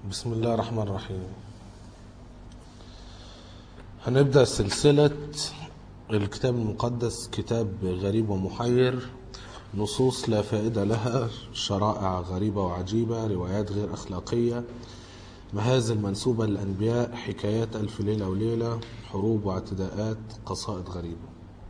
بسم الله الرحمن الرحيم هنبدأ سلسلة الكتاب المقدس كتاب غريب ومحير نصوص لا فائدة لها شرائع غريبة وعجيبة روايات غير أخلاقية مهازل منسوبة للأنبياء حكايات ألف ليلة وليلة حروب واعتداءات قصائد غريبة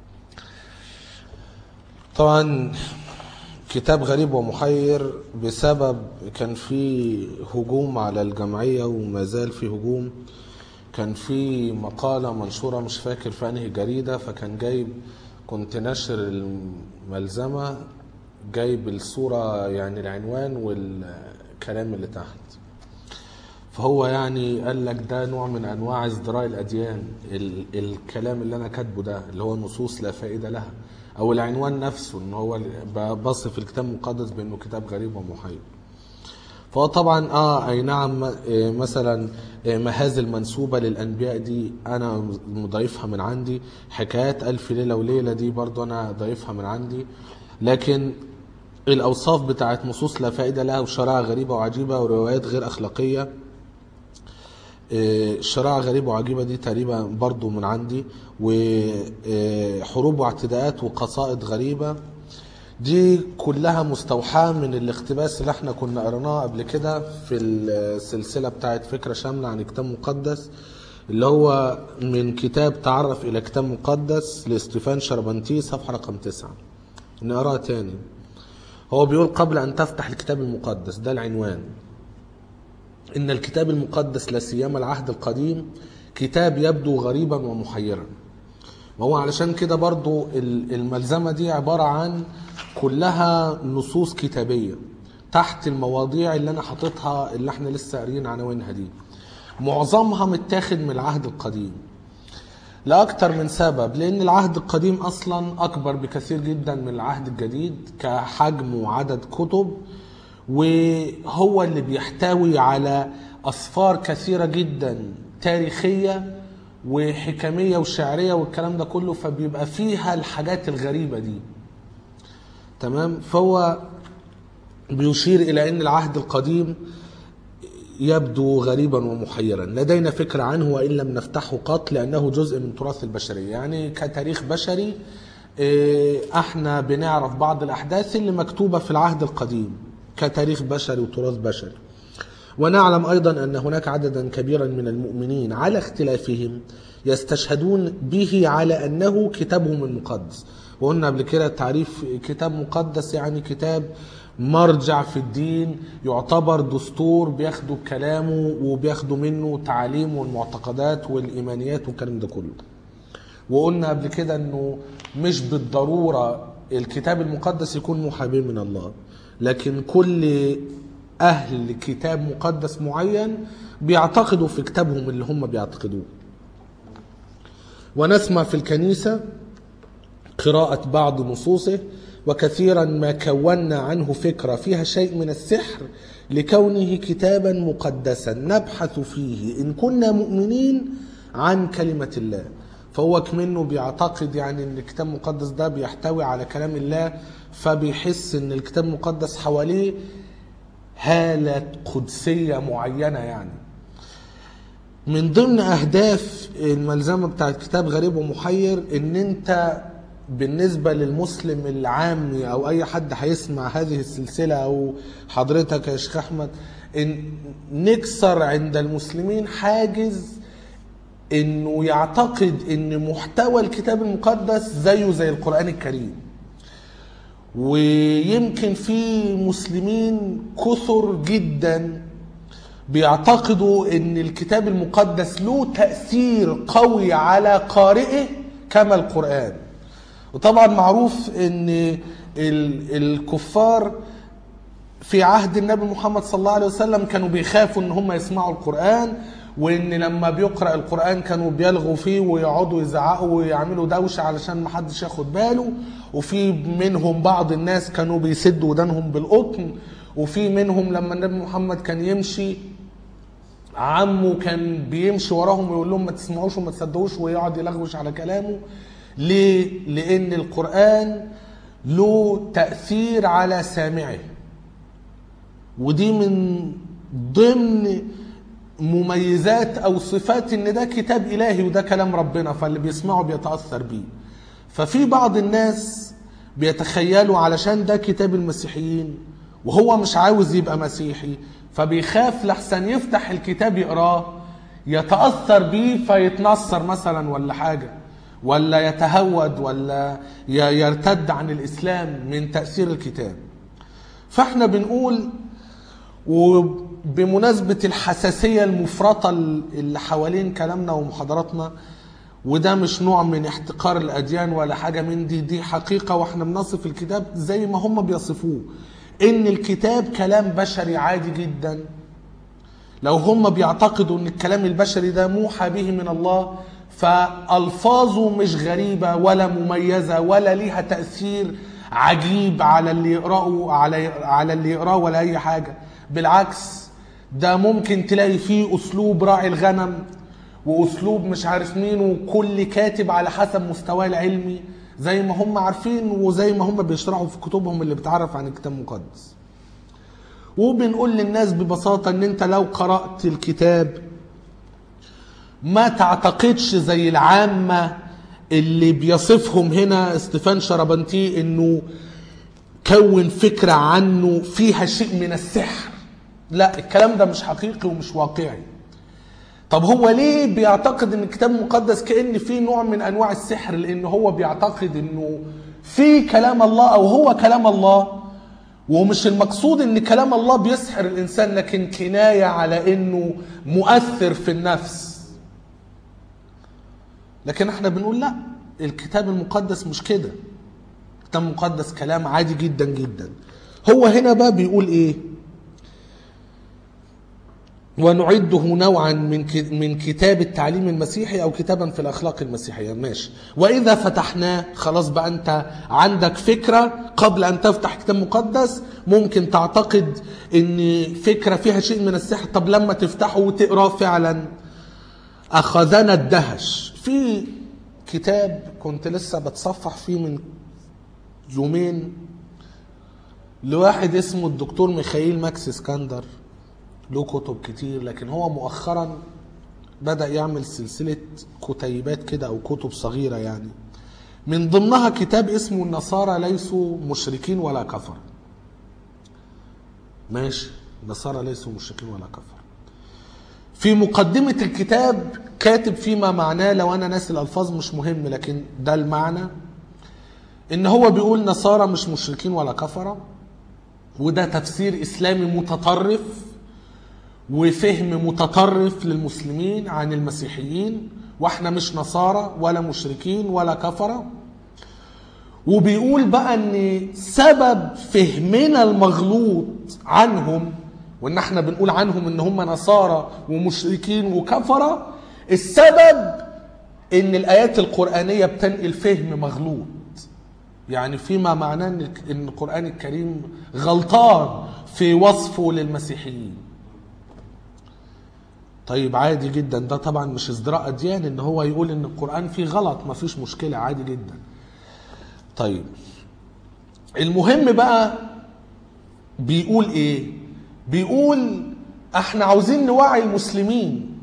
طبعا كتاب غريب ومحير بسبب كان في هجوم على الجمعية وما زال في هجوم كان في مقالة منشورة مش فاكر في انهي جريدة فكان جايب كنت ناشر الملزمة جايب الصورة يعني العنوان والكلام اللي تحت فهو يعني قال لك ده نوع من انواع ازدراء الاديان ال الكلام اللي انا كاتبه ده اللي هو نصوص لا فائده لها او العنوان نفسه ان هو بصف الكتاب المقدس بانه كتاب غريب ومحير فهو طبعا اه اي نعم آه، مثلا آه، مهازل منسوبه للانبياء دي انا مضيفها من عندي حكايات الف ليله وليله دي برضو انا ضيفها من عندي لكن الاوصاف بتاعت نصوص لا فائده لها وشرائع غريبه وعجيبه وروايات غير اخلاقيه شرائع غريبة وعجيبة دي تقريبا برضو من عندي وحروب واعتداءات وقصائد غريبة دي كلها مستوحاة من الاقتباس اللي احنا كنا قرناه قبل كده في السلسلة بتاعت فكرة شاملة عن كتاب مقدس اللي هو من كتاب تعرف إلى كتاب مقدس لاستيفان شربنتي صفحة رقم تسعة نقراه تاني هو بيقول قبل أن تفتح الكتاب المقدس ده العنوان إن الكتاب المقدس لا سيما العهد القديم كتاب يبدو غريبا ومحيرا وهو علشان كده برضو الملزمة دي عبارة عن كلها نصوص كتابية تحت المواضيع اللي أنا حاططها اللي احنا لسه قاريين عناوينها دي معظمها متاخد من العهد القديم لأكثر من سبب لأن العهد القديم أصلا أكبر بكثير جدا من العهد الجديد كحجم وعدد كتب وهو اللي بيحتوي على أسفار كثيرة جدا تاريخية وحكمية وشعرية والكلام ده كله فبيبقى فيها الحاجات الغريبة دي تمام فهو بيشير إلى أن العهد القديم يبدو غريبا ومحيرا لدينا فكرة عنه وإن لم نفتحه قط لأنه جزء من تراث البشرية يعني كتاريخ بشري احنا بنعرف بعض الأحداث اللي مكتوبة في العهد القديم كتاريخ بشري وتراث بشري ونعلم أيضا أن هناك عددا كبيرا من المؤمنين على اختلافهم يستشهدون به على أنه كتابهم المقدس وقلنا قبل كده تعريف كتاب مقدس يعني كتاب مرجع في الدين يعتبر دستور بياخدوا كلامه وبياخدوا منه تعاليم والمعتقدات والإيمانيات والكلام ده كله وقلنا قبل كده أنه مش بالضرورة الكتاب المقدس يكون محابي من الله لكن كل أهل كتاب مقدس معين بيعتقدوا في كتابهم اللي هم بيعتقدوه ونسمع في الكنيسة قراءة بعض نصوصه وكثيرا ما كونا عنه فكرة فيها شيء من السحر لكونه كتابا مقدسا نبحث فيه إن كنا مؤمنين عن كلمة الله فهو كمنه بيعتقد يعني ان الكتاب المقدس ده بيحتوي على كلام الله فبيحس ان الكتاب المقدس حواليه هالة قدسية معينة يعني من ضمن اهداف الملزمة بتاعت كتاب غريب ومحير ان انت بالنسبة للمسلم العامي او اي حد هيسمع هذه السلسلة او حضرتك يا شيخ احمد ان نكسر عند المسلمين حاجز انه يعتقد ان محتوى الكتاب المقدس زيه زي القرآن الكريم ويمكن في مسلمين كثر جدا بيعتقدوا ان الكتاب المقدس له تأثير قوي على قارئه كما القرآن وطبعا معروف ان الكفار في عهد النبي محمد صلى الله عليه وسلم كانوا بيخافوا ان هم يسمعوا القرآن وان لما بيقرا القران كانوا بيلغوا فيه ويقعدوا يزعقوا ويعملوا دوشه علشان ما حدش ياخد باله وفي منهم بعض الناس كانوا بيسدوا ودانهم بالقطن وفي منهم لما النبي محمد كان يمشي عمه كان بيمشي وراهم ويقول لهم ما تسمعوش وما تصدقوش ويقعد يلغوش على كلامه ليه؟ لان القران له تاثير على سامعه ودي من ضمن مميزات او صفات ان ده كتاب الهي وده كلام ربنا فاللي بيسمعه بيتاثر بيه ففي بعض الناس بيتخيلوا علشان ده كتاب المسيحيين وهو مش عاوز يبقى مسيحي فبيخاف لحسن يفتح الكتاب يقراه يتاثر بيه فيتنصر مثلا ولا حاجه ولا يتهود ولا ي- يرتد عن الاسلام من تاثير الكتاب فاحنا بنقول وبمناسبة الحساسية المفرطة اللي حوالين كلامنا ومحاضراتنا وده مش نوع من احتقار الأديان ولا حاجة من دي دي حقيقة واحنا بنصف الكتاب زي ما هم بيصفوه إن الكتاب كلام بشري عادي جدا لو هم بيعتقدوا ان الكلام البشري ده موحى به من الله فالفاظه مش غريبه ولا مميزه ولا ليها تاثير عجيب على اللي يقراه على على اللي يقراه ولا اي حاجه بالعكس ده ممكن تلاقي فيه اسلوب راعي الغنم واسلوب مش عارف مين وكل كاتب على حسب مستواه العلمي زي ما هم عارفين وزي ما هم بيشرحوا في كتبهم اللي بتعرف عن الكتاب المقدس وبنقول للناس ببساطة ان انت لو قرأت الكتاب ما تعتقدش زي العامة اللي بيصفهم هنا استفان شربنتي انه كون فكرة عنه فيها شيء من السحر لا الكلام ده مش حقيقي ومش واقعي طب هو ليه بيعتقد ان الكتاب المقدس كأن فيه نوع من انواع السحر لان هو بيعتقد انه في كلام الله او هو كلام الله ومش المقصود ان كلام الله بيسحر الانسان لكن كنايه على انه مؤثر في النفس لكن احنا بنقول لا الكتاب المقدس مش كده الكتاب المقدس كلام عادي جدا جدا هو هنا بقى بيقول ايه ونعده نوعا من ك- من كتاب التعليم المسيحي او كتابا في الاخلاق المسيحيه ماشي واذا فتحناه خلاص بقى انت عندك فكره قبل ان تفتح كتاب مقدس ممكن تعتقد ان فكره فيها شيء من السحر طب لما تفتحه وتقراه فعلا اخذنا الدهش في كتاب كنت لسه بتصفح فيه من يومين لواحد اسمه الدكتور ميخائيل ماكس اسكندر له كتب كتير لكن هو مؤخرا بدأ يعمل سلسلة كتيبات كده أو كتب صغيرة يعني من ضمنها كتاب اسمه النصارى ليسوا مشركين ولا كفر ماشي النصارى ليسوا مشركين ولا كفر في مقدمة الكتاب كاتب فيما معناه لو أنا ناسي الألفاظ مش مهم لكن ده المعنى إن هو بيقول نصارى مش مشركين ولا كفرة وده تفسير إسلامي متطرف وفهم متطرف للمسلمين عن المسيحيين واحنا مش نصارى ولا مشركين ولا كفرة وبيقول بقى ان سبب فهمنا المغلوط عنهم وان احنا بنقول عنهم ان هم نصارى ومشركين وكفرة السبب ان الايات القرآنية بتنقل فهم مغلوط يعني فيما معناه ان إن القرآن الكريم غلطان في وصفه للمسيحيين طيب عادي جدا ده طبعا مش ازدراء اديان ان هو يقول ان القران فيه غلط ما فيش مشكله عادي جدا طيب المهم بقى بيقول ايه بيقول احنا عاوزين نوعي المسلمين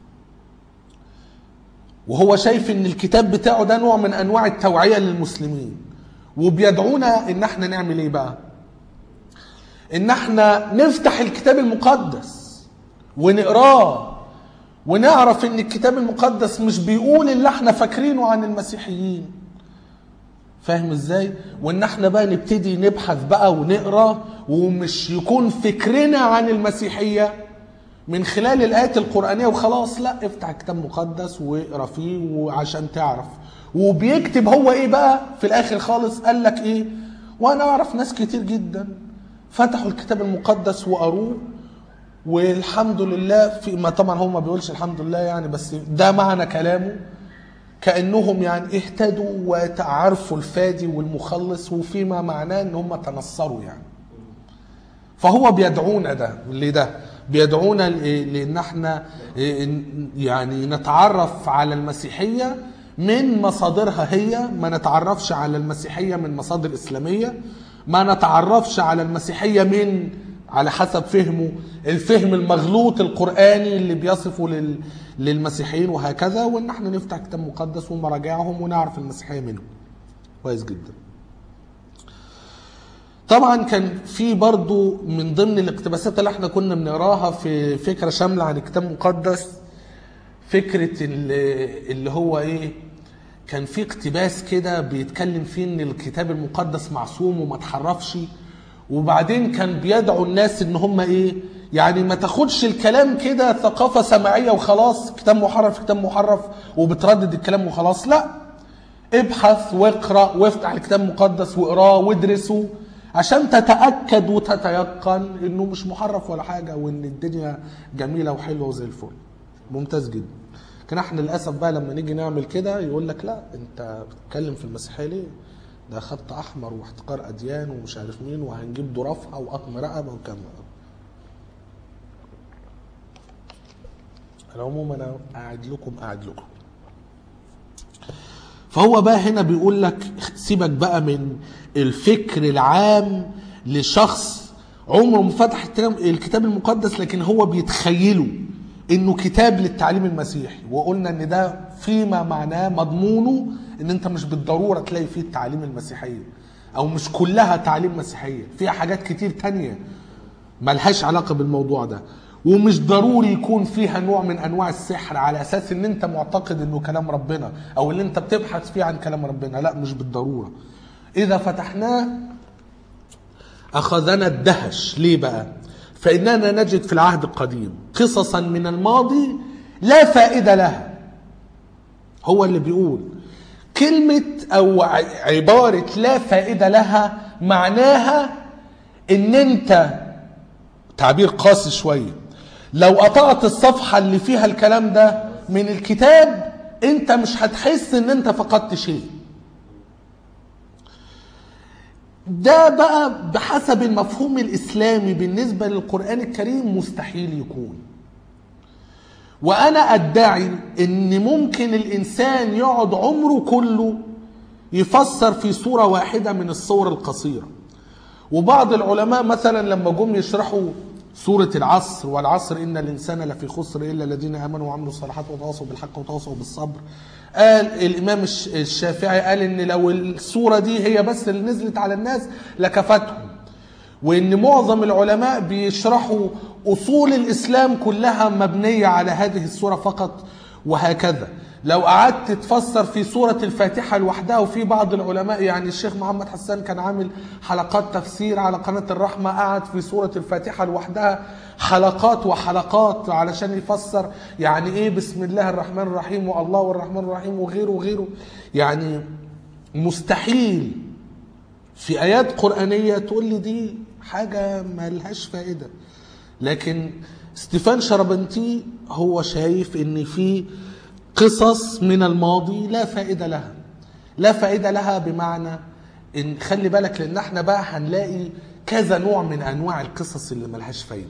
وهو شايف ان الكتاب بتاعه ده نوع من انواع التوعيه للمسلمين وبيدعونا ان احنا نعمل ايه بقى ان احنا نفتح الكتاب المقدس ونقراه ونعرف ان الكتاب المقدس مش بيقول اللي احنا فاكرينه عن المسيحيين فاهم ازاي وان احنا بقى نبتدي نبحث بقى ونقرا ومش يكون فكرنا عن المسيحيه من خلال الايات القرانيه وخلاص لا افتح كتاب مقدس واقرا فيه وعشان تعرف وبيكتب هو ايه بقى في الاخر خالص قال لك ايه وانا اعرف ناس كتير جدا فتحوا الكتاب المقدس وقروه والحمد لله في ما طبعا هو ما بيقولش الحمد لله يعني بس ده معنى كلامه كانهم يعني اهتدوا وتعرفوا الفادي والمخلص وفيما معناه ان هم تنصروا يعني فهو بيدعونا ده لده بيدعونا ل- لان احنا يعني نتعرف على المسيحيه من مصادرها هي ما نتعرفش على المسيحيه من مصادر اسلاميه ما نتعرفش على المسيحيه من على حسب فهمه الفهم المغلوط القرآني اللي بيصفه لل... للمسيحيين وهكذا وان احنا نفتح كتاب مقدس ومراجعهم ونعرف المسيحية منهم كويس جدا طبعا كان في برضو من ضمن الاقتباسات اللي احنا كنا بنقراها في فكرة شاملة عن كتاب مقدس فكرة اللي, اللي هو ايه كان في اقتباس كده بيتكلم فيه ان الكتاب المقدس معصوم وما تحرفش وبعدين كان بيدعو الناس ان هم ايه يعني ما تاخدش الكلام كده ثقافة سماعية وخلاص كتاب محرف كتاب محرف وبتردد الكلام وخلاص لا ابحث واقرا وافتح الكتاب المقدس واقراه وادرسه عشان تتاكد وتتيقن انه مش محرف ولا حاجه وان الدنيا جميله وحلوه وزي الفل ممتاز جدا لكن احنا للاسف بقى لما نيجي نعمل كده يقول لك لا انت بتتكلم في المسيحيه ليه ده خط احمر واحتقار اديان ومش عارف مين وهنجيب ضرافها وقطم رقبه وكم العموم انا قاعد لكم قاعد لكم فهو بقى هنا بيقول لك سيبك بقى من الفكر العام لشخص عمره ما فتح الكتاب المقدس لكن هو بيتخيله انه كتاب للتعليم المسيحي وقلنا ان ده فيما معناه مضمونه ان انت مش بالضروره تلاقي فيه التعليم المسيحيه او مش كلها تعليم مسيحيه فيها حاجات كتير تانية ملهاش علاقه بالموضوع ده ومش ضروري يكون فيها نوع من انواع السحر على اساس ان انت معتقد انه كلام ربنا او اللي انت بتبحث فيه عن كلام ربنا لا مش بالضروره اذا فتحناه اخذنا الدهش ليه بقى فاننا نجد في العهد القديم قصصا من الماضي لا فائده لها هو اللي بيقول كلمه او عباره لا فائده لها معناها ان انت تعبير قاسي شويه لو قطعت الصفحة اللي فيها الكلام ده من الكتاب انت مش هتحس ان انت فقدت شيء ده بقى بحسب المفهوم الاسلامي بالنسبة للقرآن الكريم مستحيل يكون وانا ادعي ان ممكن الانسان يقعد عمره كله يفسر في صورة واحدة من الصور القصيرة وبعض العلماء مثلا لما جم يشرحوا سورة العصر والعصر إن الإنسان لفي خسر إلا الذين آمنوا وعملوا الصالحات وتواصوا بالحق وتواصوا بالصبر قال الإمام الشافعي قال إن لو السورة دي هي بس اللي نزلت على الناس لكفتهم وإن معظم العلماء بيشرحوا أصول الإسلام كلها مبنية على هذه السورة فقط وهكذا لو قعدت تفسر في سورة الفاتحة لوحدها وفي بعض العلماء يعني الشيخ محمد حسان كان عامل حلقات تفسير على قناة الرحمة قعد في سورة الفاتحة لوحدها حلقات وحلقات علشان يفسر يعني ايه بسم الله الرحمن الرحيم والله الرحمن الرحيم وغيره وغيره يعني مستحيل في آيات قرآنية تقول لي دي حاجة ملهاش فائدة لكن ستيفان شربنتي هو شايف ان في قصص من الماضي لا فائدة لها لا فائدة لها بمعنى ان خلي بالك لان احنا بقى هنلاقي كذا نوع من انواع القصص اللي ملهاش فايدة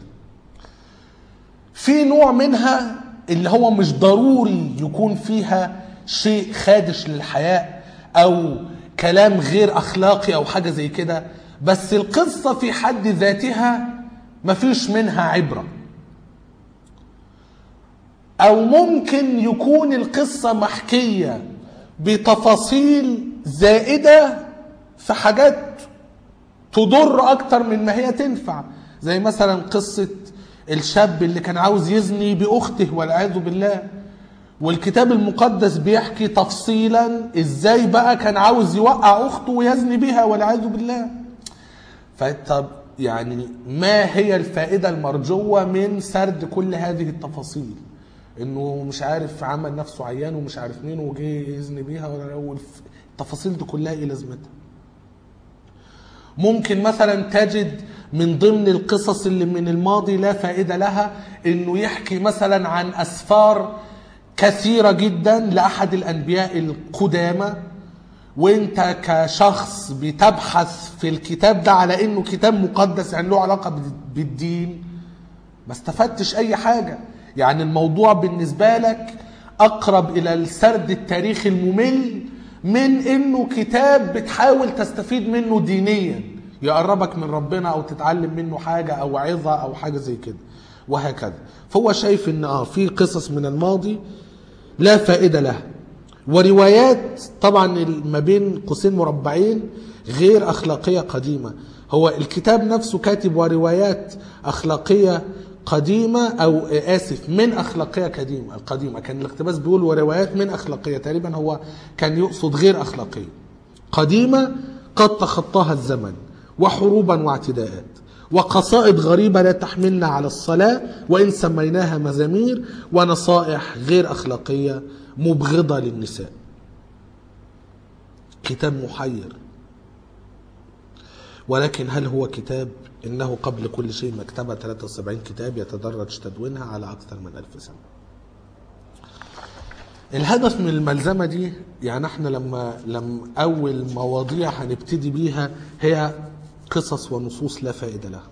في نوع منها اللي هو مش ضروري يكون فيها شيء خادش للحياة او كلام غير اخلاقي او حاجة زي كده بس القصة في حد ذاتها مفيش منها عبره او ممكن يكون القصه محكيه بتفاصيل زائده في حاجات تضر اكتر من ما هي تنفع زي مثلا قصه الشاب اللي كان عاوز يزني باخته والعياذ بالله والكتاب المقدس بيحكي تفصيلا ازاي بقى كان عاوز يوقع اخته ويزني بها والعياذ بالله فطب يعني ما هي الفائده المرجوه من سرد كل هذه التفاصيل انه مش عارف عمل نفسه عيان ومش عارف مين وجه يزني بيها التفاصيل دي كلها ايه لازمتها ممكن مثلا تجد من ضمن القصص اللي من الماضي لا فائدة لها انه يحكي مثلا عن اسفار كثيرة جدا لأحد الأنبياء القدامى وانت كشخص بتبحث في الكتاب ده على انه كتاب مقدس يعني له علاقة بالدين ما استفدتش اي حاجة يعني الموضوع بالنسبة لك أقرب إلى السرد التاريخي الممل من إنه كتاب بتحاول تستفيد منه دينيا يقربك من ربنا او تتعلم منه حاجه او عظه او حاجه زي كده وهكذا فهو شايف ان اه في قصص من الماضي لا فائده لها وروايات طبعا ال- ما بين قوسين مربعين غير اخلاقيه قديمه هو الكتاب نفسه كاتب وروايات اخلاقيه قديمه او آه، اسف من اخلاقيه قديمه قديمه كان الاقتباس بيقول وروايات من اخلاقيه تقريبا هو كان يقصد غير اخلاقيه قديمه قد تخطاها الزمن وحروبا واعتداءات وقصائد غريبة لا تحملنا على الصلاة وإن سميناها مزامير ونصائح غير أخلاقية مبغضة للنساء كتاب محير ولكن هل هو كتاب إنه قبل كل شيء مكتبة 73 كتاب يتدرج تدوينها على أكثر من ألف سنة الهدف من الملزمة دي يعني احنا لما لما أول مواضيع هنبتدي بيها هي قصص ونصوص لا فائدة لها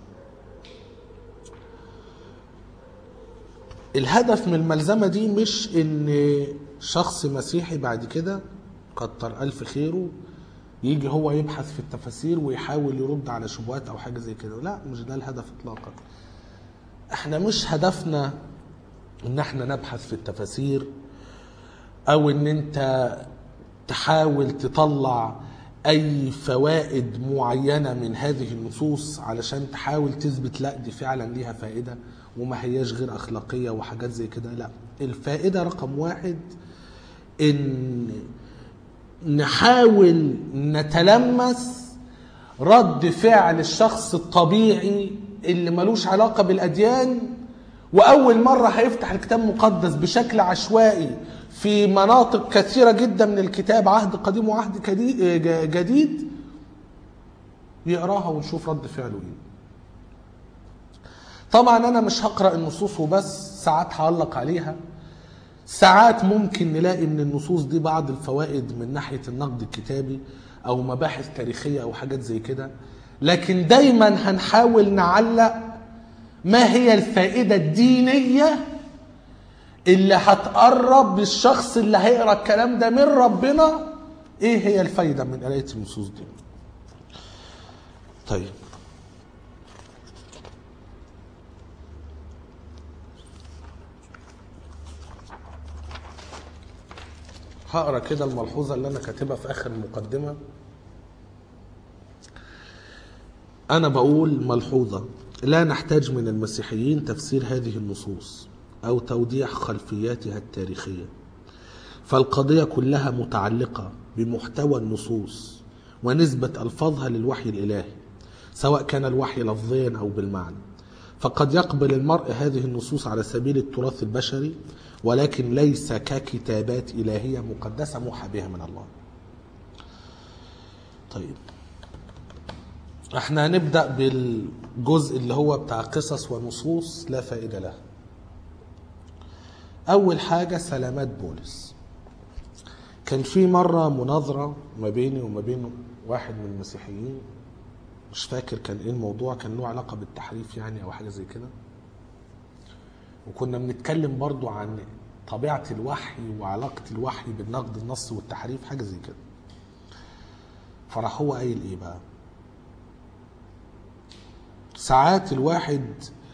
الهدف من الملزمة دي مش ان شخص مسيحي بعد كده كتر ألف خيره يجي هو يبحث في التفاسير ويحاول يرد على شبهات او حاجة زي كده لا مش ده الهدف اطلاقا احنا مش هدفنا ان احنا نبحث في التفاسير او ان انت تحاول تطلع اي فوائد معينه من هذه النصوص علشان تحاول تثبت لا دي فعلا ليها فائده وما هياش غير اخلاقيه وحاجات زي كده لا الفائده رقم واحد ان نحاول نتلمس رد فعل الشخص الطبيعي اللي ملوش علاقه بالاديان واول مره هيفتح الكتاب المقدس بشكل عشوائي في مناطق كثيره جدا من الكتاب عهد قديم وعهد كدي- ج- جديد يقراها ونشوف رد فعله ايه طبعا انا مش هقرا النصوص وبس ساعات هعلق عليها ساعات ممكن نلاقي من النصوص دي بعض الفوائد من ناحيه النقد الكتابي او مباحث تاريخيه او حاجات زي كده لكن دايما هنحاول نعلق ما هي الفائده الدينيه اللي هتقرب للشخص اللي هيقرا الكلام ده من ربنا ايه هي الفايده من قرايه النصوص دي طيب هقرا كده الملحوظه اللي انا كاتبها في اخر المقدمه انا بقول ملحوظه لا نحتاج من المسيحيين تفسير هذه النصوص او توضيح خلفياتها التاريخيه فالقضيه كلها متعلقه بمحتوى النصوص ونسبه الفاظها للوحي الالهي سواء كان الوحي لفظيا او بالمعنى فقد يقبل المرء هذه النصوص على سبيل التراث البشري ولكن ليس ككتابات الهيه مقدسه موحى بها من الله طيب احنا هنبدا بالجزء اللي هو بتاع قصص ونصوص لا فائده لها اول حاجه سلامات بولس كان في مره مناظره ما بيني وما بين واحد من المسيحيين مش فاكر كان ايه الموضوع كان له علاقه بالتحريف يعني او حاجه زي كده وكنا بنتكلم برضو عن طبيعه الوحي وعلاقه الوحي بالنقد النص والتحريف حاجه زي كده فراح هو قايل ايه بقى ساعات الواحد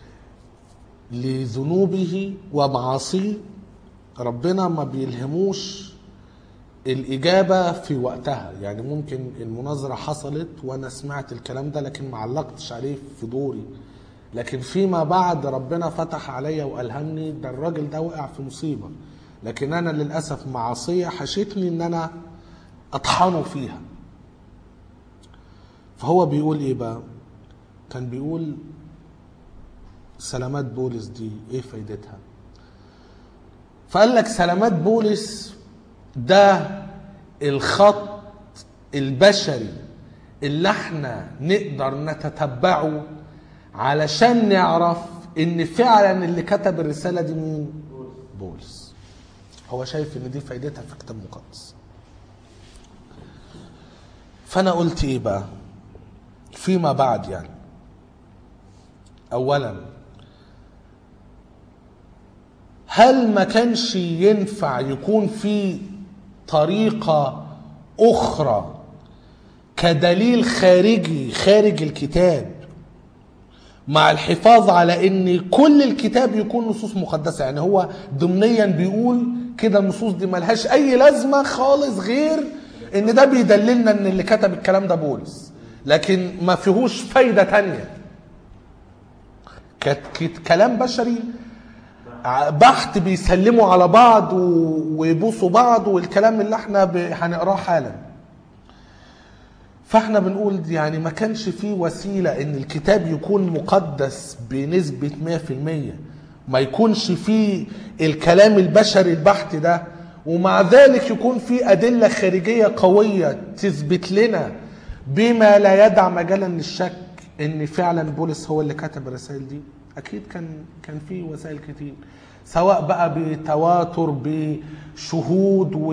لذنوبه ومعاصيه ربنا ما بيلهموش الإجابة في وقتها يعني ممكن المناظرة حصلت وأنا سمعت الكلام ده لكن ما علقتش عليه في دوري لكن فيما بعد ربنا فتح عليا وألهمني ده الراجل ده وقع في مصيبة لكن أنا للأسف معصية حشتني إن أنا أطحنه فيها فهو بيقول إيه بقى كان بيقول سلامات بولس دي ايه فايدتها فقال لك سلامات بولس ده الخط البشري اللي احنا نقدر نتتبعه علشان نعرف ان فعلا اللي كتب الرساله دي مين بولس هو شايف ان دي فايدتها في الكتاب المقدس فانا قلت ايه بقى فيما بعد يعني اولا هل ما كانش ينفع يكون في طريقه اخرى كدليل خارجي خارج الكتاب مع الحفاظ على ان كل الكتاب يكون نصوص مقدسه يعني هو ضمنيا بيقول كده النصوص دي ملهاش اي لازمه خالص غير ان ده بيدللنا ان اللي كتب الكلام ده بولس لكن ما فيهوش فايده تانية كانت كانت كلام بشري ع- بحت بيسلموا على بعض و- ويبوسوا بعض والكلام اللي احنا ب- هنقراه حالا فاحنا بنقول يعني ما كانش فيه وسيلة ان الكتاب يكون مقدس بنسبة 100% ما يكونش فيه الكلام البشري البحت ده ومع ذلك يكون فيه أدلة خارجية قوية تثبت لنا بما لا يدع مجالا للشك ان فعلا بولس هو اللي كتب الرسائل دي اكيد كان كان في وسائل كتير سواء بقى بتواتر بشهود و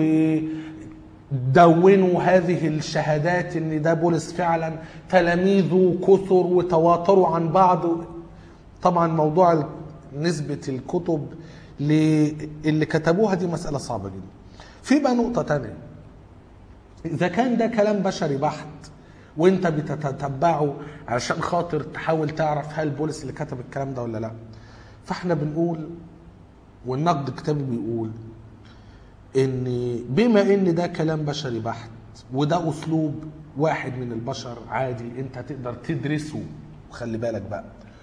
دونوا هذه الشهادات ان ده بولس فعلا تلاميذه كثر وتواتروا عن بعض طبعا موضوع نسبة الكتب اللي كتبوها دي مسألة صعبة جدا في بقى نقطة تانية إذا كان ده كلام بشري بحت وانت بتتتبعه علشان خاطر تحاول تعرف هل بولس اللي كتب الكلام ده ولا لا فاحنا بنقول والنقد الكتابي بيقول ان بما ان ده كلام بشري بحت وده اسلوب واحد من البشر عادي انت تقدر تدرسه خلي بالك بقى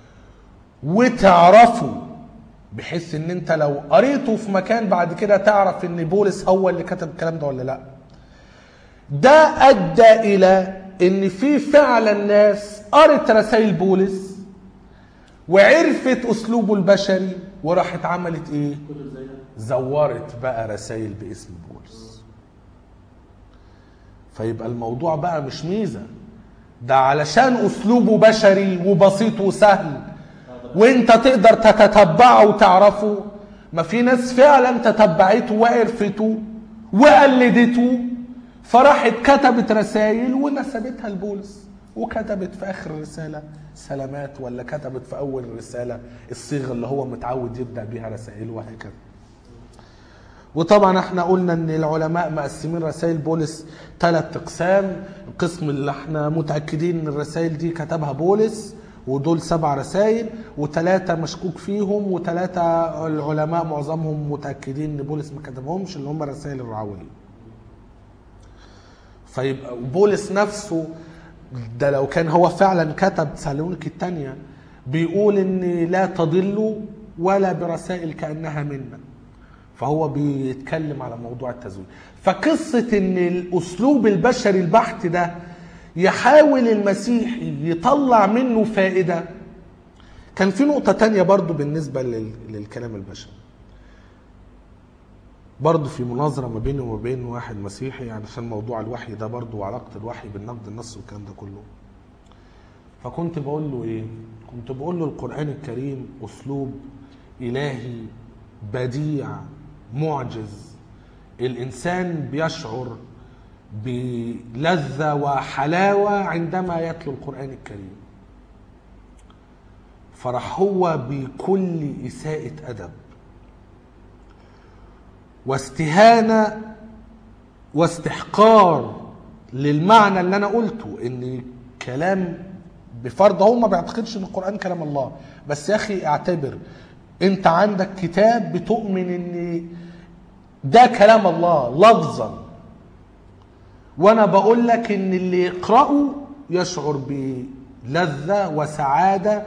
وتعرفه بحيث ان انت لو قريته في مكان بعد كده تعرف ان بولس هو اللي كتب الكلام ده ولا لا ده ادى الى ان في فعلا ناس قرت رسائل بولس وعرفت اسلوبه البشري وراحت عملت ايه زورت بقى رسائل باسم بولس فيبقى الموضوع بقى مش ميزه ده علشان اسلوبه بشري وبسيط وسهل وانت تقدر تتتبعه وتعرفه ما في ناس فعلا تتبعته وعرفته وقلدته فراحت كتبت رسائل ونسبتها لبولس وكتبت في اخر الرساله سلامات ولا كتبت في اول الرساله الصيغه اللي هو متعود يبدا بيها رسائله وهكذا وطبعا احنا قلنا ان العلماء مقسمين رسائل بولس ثلاث اقسام القسم اللي احنا متاكدين ان الرسائل دي كتبها بولس ودول سبع رسائل وثلاثة مشكوك فيهم وثلاثة العلماء معظمهم متأكدين ان بولس ما كتبهمش اللي هم الرسائل الرعوية. فيبقى بولس نفسه ده لو كان هو فعلا كتب سالونيك الثانية بيقول ان لا تضلوا ولا برسائل كأنها منا. فهو بيتكلم على موضوع التزوير فقصة ان الاسلوب البشري البحت ده يحاول المسيحي يطلع منه فائدة كان في نقطة تانية برضو بالنسبة لل- للكلام البشري برضو في مناظرة ما بيني وما بين واحد مسيحي يعني عشان موضوع الوحي ده برضو وعلاقة الوحي بالنقد النص والكلام ده كله فكنت بقول له ايه كنت بقول له القرآن الكريم اسلوب الهي بديع معجز الانسان بيشعر بلذة وحلاوة عندما يتلو القرآن الكريم فرح هو بكل إساءة أدب واستهانة واستحقار للمعنى اللي أنا قلته إن كلام بفرض هو ما بيعتقدش إن القرآن كلام الله بس يا أخي اعتبر أنت عندك كتاب بتؤمن إن ده كلام الله لفظا وانا بقول لك ان اللي يقراه يشعر بلذه وسعاده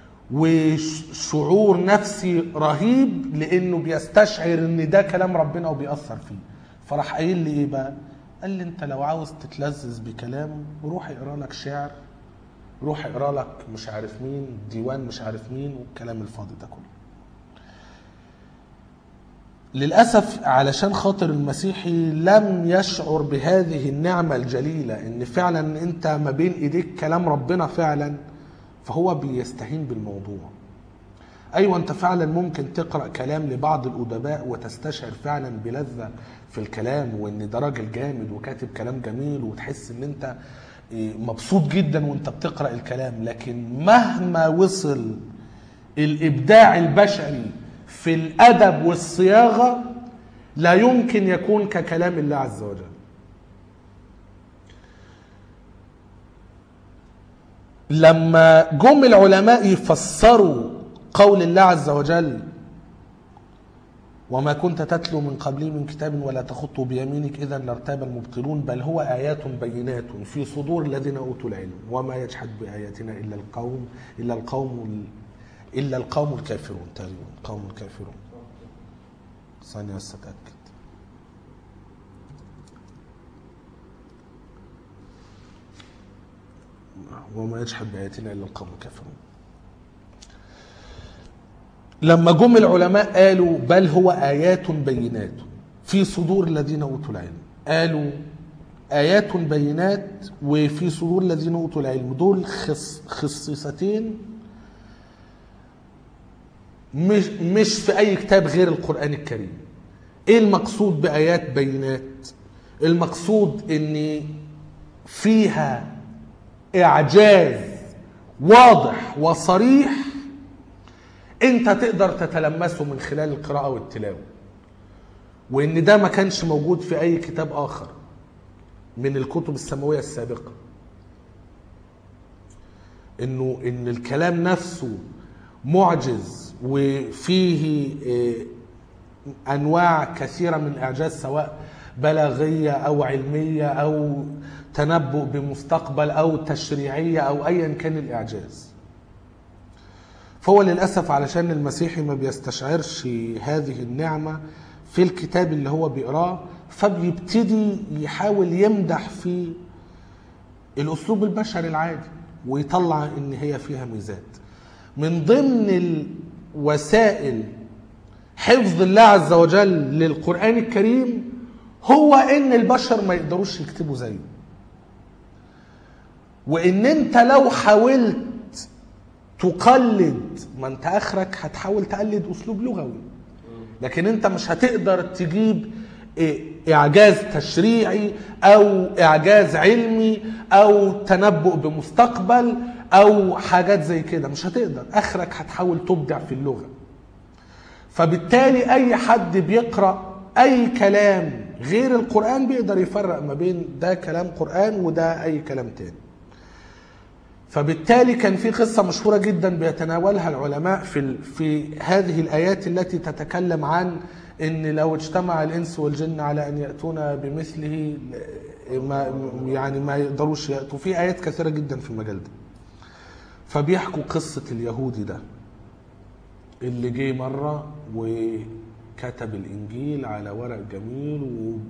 وشعور نفسي رهيب لانه بيستشعر ان ده كلام ربنا وبيأثر فيه فراح قايل لي ايه بقى قال لي انت لو عاوز تتلذذ بكلامه روح اقرا لك شعر روح اقرا لك مش عارف مين ديوان مش عارف مين والكلام الفاضي ده كله للأسف علشان خاطر المسيحي لم يشعر بهذه النعمة الجليلة إن فعلا أنت ما بين إيديك كلام ربنا فعلا فهو بيستهين بالموضوع أيوة أنت فعلا ممكن تقرأ كلام لبعض الأدباء وتستشعر فعلا بلذة في الكلام وإن ده راجل جامد وكاتب كلام جميل وتحس إن أنت مبسوط جدا وأنت بتقرأ الكلام لكن مهما وصل الإبداع البشري في الادب والصياغه لا يمكن يكون ككلام الله عز وجل لما جم العلماء يفسروا قول الله عز وجل وما كنت تتلو من قبلي من كتاب ولا تخطه بيمينك اذا لارتاب المبطلون بل هو ايات بينات في صدور الذين اوتوا العلم وما يجحد باياتنا الا القوم الا القوم الا القوم الكافرون تقريبا القوم الكافرون ثانيه بس اتاكد وما يجحد باياتنا الا القوم الكافرون لما جم العلماء قالوا بل هو آيات بينات في صدور الذين أوتوا العلم قالوا آيات بينات وفي صدور الذين أوتوا العلم دول خص خصيصتين مش, مش في أي كتاب غير القرآن الكريم إيه المقصود بآيات بينات المقصود إن فيها إعجاز واضح وصريح انت تقدر تتلمسه من خلال القراءة والتلاوة وان ده ما كانش موجود في اي كتاب اخر من الكتب السماوية السابقة انه ان الكلام نفسه معجز وفيه اه، انواع كثيرة من الاعجاز سواء بلاغية او علمية او تنبؤ بمستقبل او تشريعية او ايا كان الاعجاز فهو للأسف علشان المسيحي ما بيستشعرش هذه النعمة في الكتاب اللي هو بيقراه فبيبتدي يحاول يمدح في الأسلوب البشري العادي ويطلع إن هي فيها ميزات من ضمن الوسائل حفظ الله عز وجل للقرآن الكريم هو إن البشر ما يقدروش يكتبوا زيه وإن أنت لو حاولت تقلد ما انت اخرك هتحاول تقلد اسلوب لغوي لكن انت مش هتقدر تجيب إيه اعجاز تشريعي او اعجاز علمي او تنبؤ بمستقبل او حاجات زي كده مش هتقدر اخرك هتحاول تبدع في اللغه فبالتالي اي حد بيقرا اي كلام غير القران بيقدر يفرق ما بين ده كلام قران وده اي كلام تاني فبالتالي كان في قصة مشهورة جدا بيتناولها العلماء في في هذه الآيات التي تتكلم عن إن لو اجتمع الإنس والجن على أن يأتونا بمثله ما يعني ما يقدروش يأتوا في آيات كثيرة جدا في المجال ده فبيحكوا قصة اليهودي ده اللي جه مرة وكتب الإنجيل على ورق جميل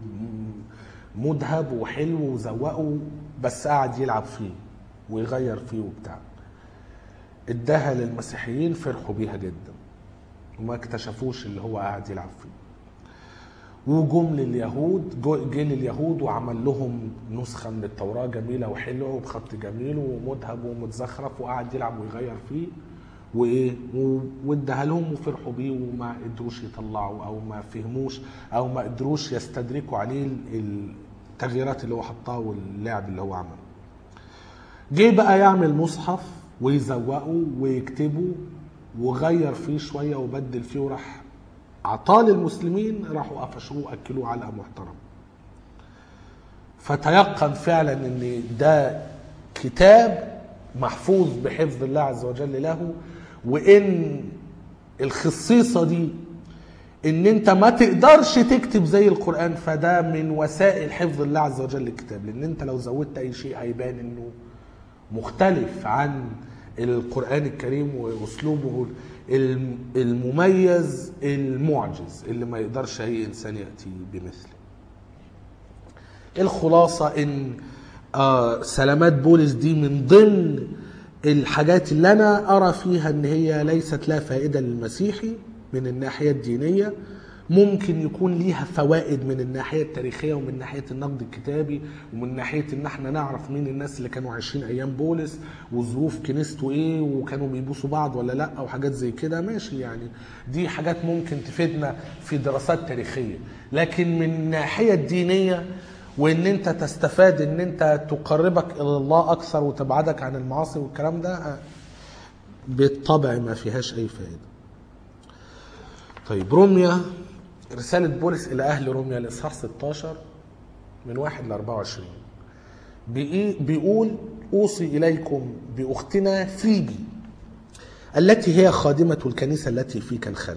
ومذهب وحلو وزوقه بس قعد يلعب فيه ويغير فيه وبتاع اداها للمسيحيين فرحوا بيها جدا وما اكتشفوش اللي هو قاعد يلعب فيه وجم لليهود جه لليهود وعمل لهم نسخه من التوراه جميله وحلوه وبخط جميل ومذهب ومتزخرف وقعد يلعب ويغير فيه وايه واداها لهم وفرحوا بيه وما قدروش يطلعوا او ما فهموش او ما قدروش يستدركوا عليه التغييرات اللي هو حطها واللعب اللي هو عمله جه بقى يعمل مصحف ويزوقه ويكتبه وغير فيه شويه وبدل فيه وراح عطاه للمسلمين راحوا قفشوه واكلوه علقه محترمه. فتيقن فعلا ان ده كتاب محفوظ بحفظ الله عز وجل له وان الخصيصه دي ان انت ما تقدرش تكتب زي القران فده من وسائل حفظ الله عز وجل للكتاب لان انت لو زودت اي شيء هيبان انه مختلف عن القرآن الكريم وأسلوبه المميز المعجز اللي ما يقدرش أي إنسان يأتي بمثله الخلاصة إن آه سلامات بولس دي من ضمن الحاجات اللي أنا أرى فيها إن هي ليست لها فائدة للمسيحي من الناحية الدينية ممكن يكون ليها فوائد من الناحية التاريخية ومن ناحية النقد الكتابي ومن ناحية ان احنا نعرف مين الناس اللي كانوا عايشين ايام بولس وظروف كنيسته ايه وكانوا بيبوسوا بعض ولا لا او حاجات زي كده ماشي يعني دي حاجات ممكن تفيدنا في دراسات تاريخية لكن من الناحية الدينية وان انت تستفاد ان انت تقربك الى الله اكثر وتبعدك عن المعاصي والكلام ده بالطبع ما فيهاش اي فائده طيب روميا رسالة بولس إلى أهل روميا الإصحاح 16 من 1 ل 24 بيقول أوصي إليكم بأختنا فيبي التي هي خادمة الكنيسة التي في كنخري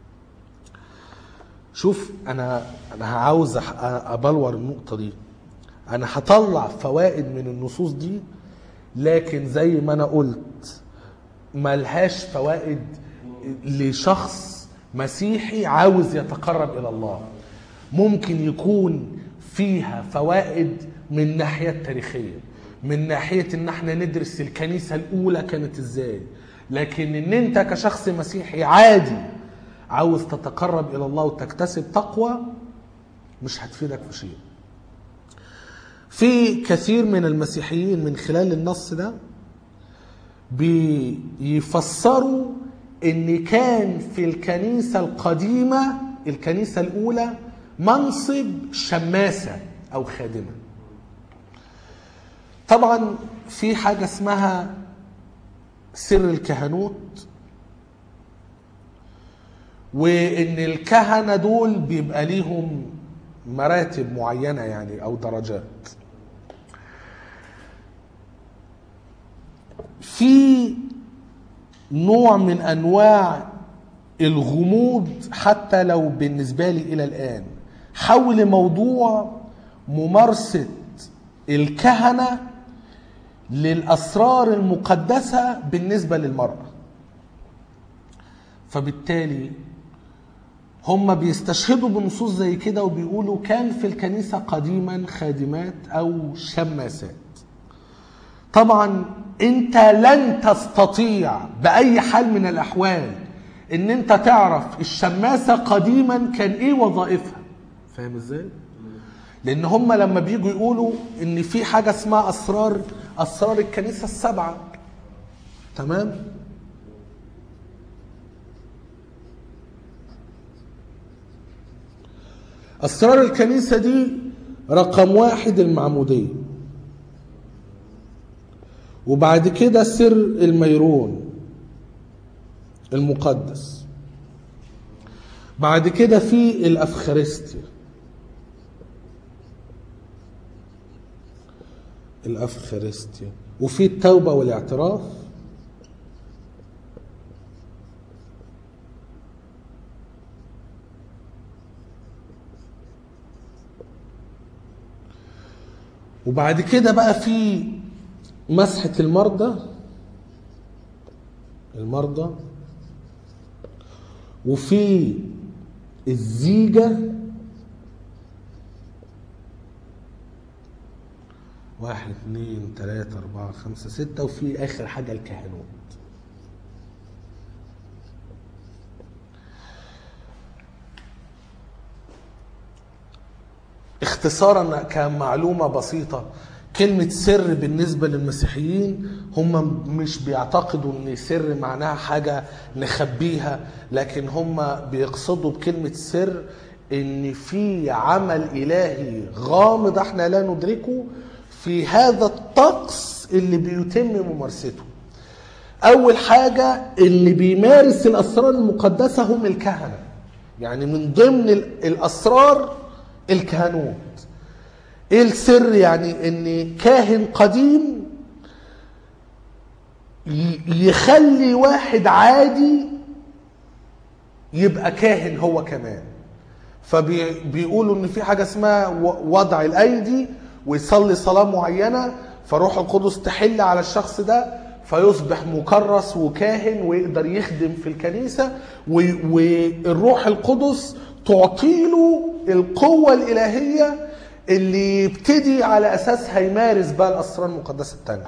شوف أنا أنا عاوز أح- أبلور النقطة دي أنا هطلع فوائد من النصوص دي لكن زي ما أنا قلت ملهاش فوائد لشخص مسيحي عاوز يتقرب إلى الله ممكن يكون فيها فوائد من ناحية تاريخية من ناحية ان احنا ندرس الكنيسة الاولى كانت ازاي لكن ان انت كشخص مسيحي عادي عاوز تتقرب الى الله وتكتسب تقوى مش هتفيدك في شيء في كثير من المسيحيين من خلال النص ده بيفسروا ان كان في الكنيسة القديمة الكنيسة الاولى منصب شماسة او خادمة طبعا في حاجة اسمها سر الكهنوت وان الكهنة دول بيبقى ليهم مراتب معينة يعني او درجات في نوع من انواع الغموض حتى لو بالنسبه لي الى الان حول موضوع ممارسه الكهنه للاسرار المقدسه بالنسبه للمراه فبالتالي هم بيستشهدوا بنصوص زي كده وبيقولوا كان في الكنيسه قديما خادمات او شماسات طبعا انت لن تستطيع باي حال من الاحوال ان انت تعرف الشماسه قديما كان ايه وظائفها فاهم ازاي لان هم لما بيجوا يقولوا ان في حاجه اسمها اسرار اسرار الكنيسه السبعه تمام اسرار الكنيسه دي رقم واحد المعموديه وبعد كده سر الميرون المقدس بعد كده في الافخارستيا الافخارستيا وفي التوبه والاعتراف وبعد كده بقى في مسحة المرضى المرضى وفي الزيجة واحد اثنين ثلاثة أربعة خمسة ستة وفي آخر حاجة الكهنوت اختصارا كمعلومة بسيطة كلمة سر بالنسبة للمسيحيين هم مش بيعتقدوا ان سر معناها حاجة نخبيها لكن هم بيقصدوا بكلمة سر ان في عمل الهي غامض احنا لا ندركه في هذا الطقس اللي بيتم ممارسته اول حاجة اللي بيمارس الاسرار المقدسة هم الكهنة يعني من ضمن الاسرار الكهنوت ايه السر يعني ان كاهن قديم يخلي واحد عادي يبقى كاهن هو كمان فبيقولوا ان في حاجه اسمها وضع الايدي ويصلي صلاه معينه فروح القدس تحل على الشخص ده فيصبح مكرس وكاهن ويقدر يخدم في الكنيسه والروح القدس تعطيله القوه الالهيه اللي يبتدي على اساسها يمارس بقى الاسرار المقدسه الثانيه.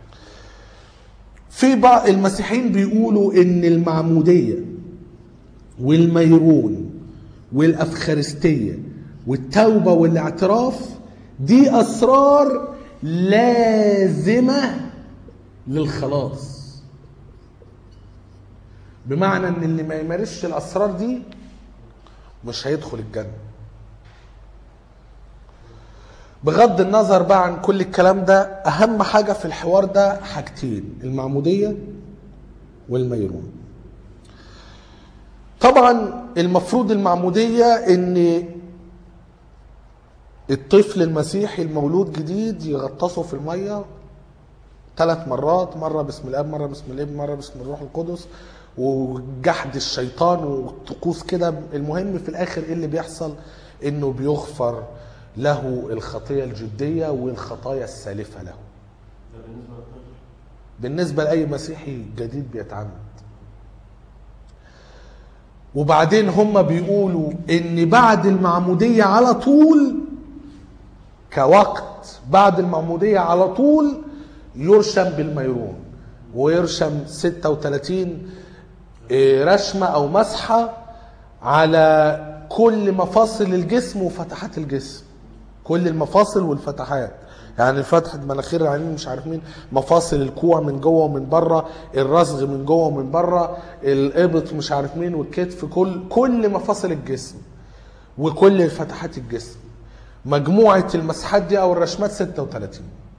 في بعض المسيحيين بيقولوا ان المعموديه والميرون والافخارستيه والتوبه والاعتراف دي اسرار لازمه للخلاص. بمعنى ان اللي ما يمارسش الاسرار دي مش هيدخل الجنه. بغض النظر بقى عن كل الكلام ده اهم حاجه في الحوار ده حاجتين المعموديه والميرون طبعا المفروض المعموديه ان الطفل المسيحي المولود جديد يغطسه في الميه ثلاث مرات مرة باسم الاب مرة باسم الابن مرة باسم الروح القدس وجحد الشيطان وطقوس كده المهم في الاخر ايه اللي بيحصل انه بيغفر له الخطية الجدية والخطايا السالفة له ده بالنسبه للطفل بالنسبة لأي مسيحي جديد بيتعمد وبعدين هم بيقولوا ان بعد المعمودية على طول كوقت بعد المعمودية على طول يرشم بالميرون ويرشم 36 إيه، رشمة او مسحة على كل مفاصل الجسم وفتحات الجسم كل المفاصل والفتحات يعني فتحة مناخير العينين مش عارف مين مفاصل الكوع من جوه ومن بره الرسغ من جوه ومن بره الابط مش عارف مين والكتف كل كل مفاصل الجسم وكل فتحات الجسم مجموعة المسحات دي او الرشمات 36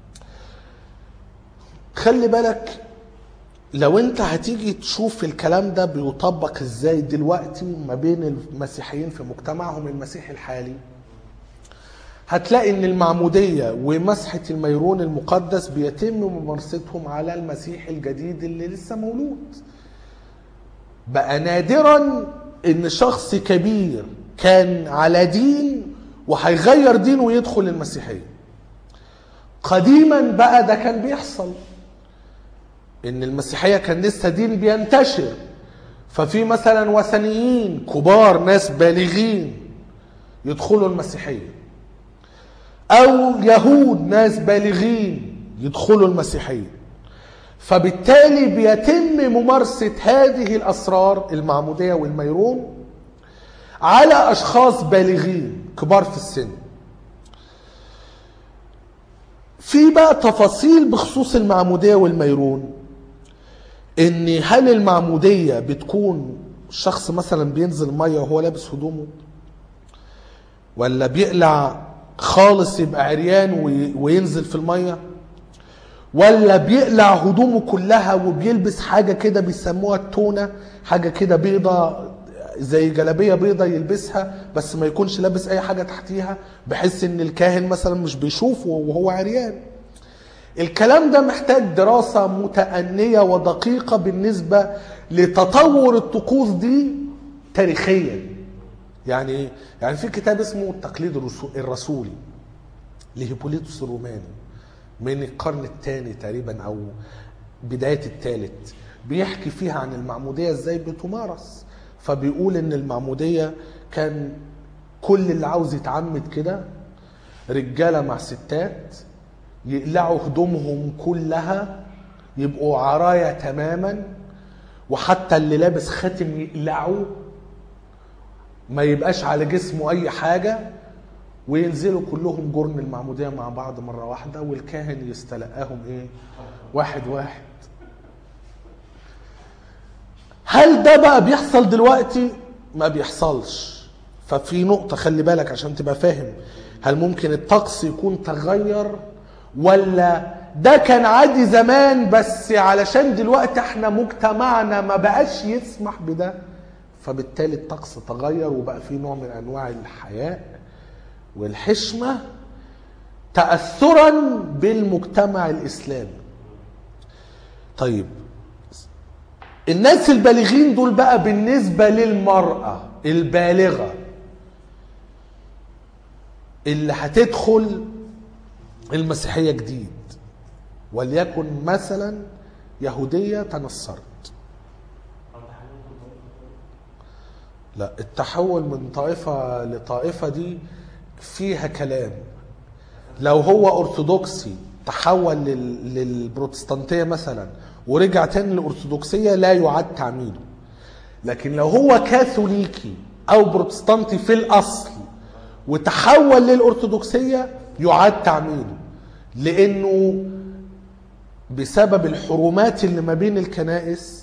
خلي بالك لو انت هتيجي تشوف الكلام ده بيطبق ازاي دلوقتي ما بين المسيحيين في مجتمعهم المسيحي الحالي هتلاقي ان المعمودية ومسحة الميرون المقدس بيتم ممارستهم على المسيح الجديد اللي لسه مولود بقى نادرا ان شخص كبير كان على دين وهيغير دينه ويدخل المسيحية قديما بقى ده كان بيحصل ان المسيحية كان لسه دين بينتشر ففي مثلا وثنيين كبار ناس بالغين يدخلوا المسيحية او يهود ناس بالغين يدخلوا المسيحية فبالتالي بيتم ممارسة هذه الأسرار المعمودية والميرون على أشخاص بالغين كبار في السن في بقى تفاصيل بخصوص المعمودية والميرون ان هل المعمودية بتكون شخص مثلا بينزل مية وهو لابس هدومه ولا بيقلع خالص يبقى عريان وي- وينزل في المية ولا بيقلع هدومه كلها وبيلبس حاجة كده بيسموها التونة حاجة كده بيضة زي جلابية بيضة يلبسها بس ما يكونش لابس أي حاجة تحتيها بحيث إن الكاهن مثلا مش بيشوفه وهو عريان الكلام ده محتاج دراسة متأنية ودقيقة بالنسبة لتطور الطقوس دي تاريخيا يعني ايه؟ يعني في كتاب اسمه التقليد الرسو- الرسولي لهيبوليتوس الروماني من القرن الثاني تقريبا او بدايه الثالث بيحكي فيها عن المعموديه ازاي بتمارس فبيقول ان المعموديه كان كل اللي عاوز يتعمد كده رجاله مع ستات يقلعوا هدومهم كلها يبقوا عرايا تماما وحتى اللي لابس خاتم يقلعه ما يبقاش على جسمه اي حاجه وينزلوا كلهم جرن المعموديه مع بعض مره واحده والكاهن يستلقاهم ايه واحد واحد هل ده بقى بيحصل دلوقتي ما بيحصلش ففي نقطة خلي بالك عشان تبقى فاهم هل ممكن الطقس يكون تغير ولا ده كان عادي زمان بس علشان دلوقتي احنا مجتمعنا ما بقاش يسمح بده فبالتالي الطقس تغير وبقى في نوع من انواع الحياء والحشمة تأثرا بالمجتمع الإسلامي طيب الناس البالغين دول بقى بالنسبة للمرأة البالغة اللي هتدخل المسيحية جديد وليكن مثلا يهودية تنصرت لا التحول من طائفة لطائفة دي فيها كلام لو هو أرثوذكسي تحول لل- للبروتستانتية مثلا ورجع تاني للأرثوذكسية لا يعاد تعميده لكن لو هو كاثوليكي أو بروتستانتي في الأصل وتحول للأرثوذكسية يعاد تعميده لأنه بسبب الحرمات اللي ما بين الكنائس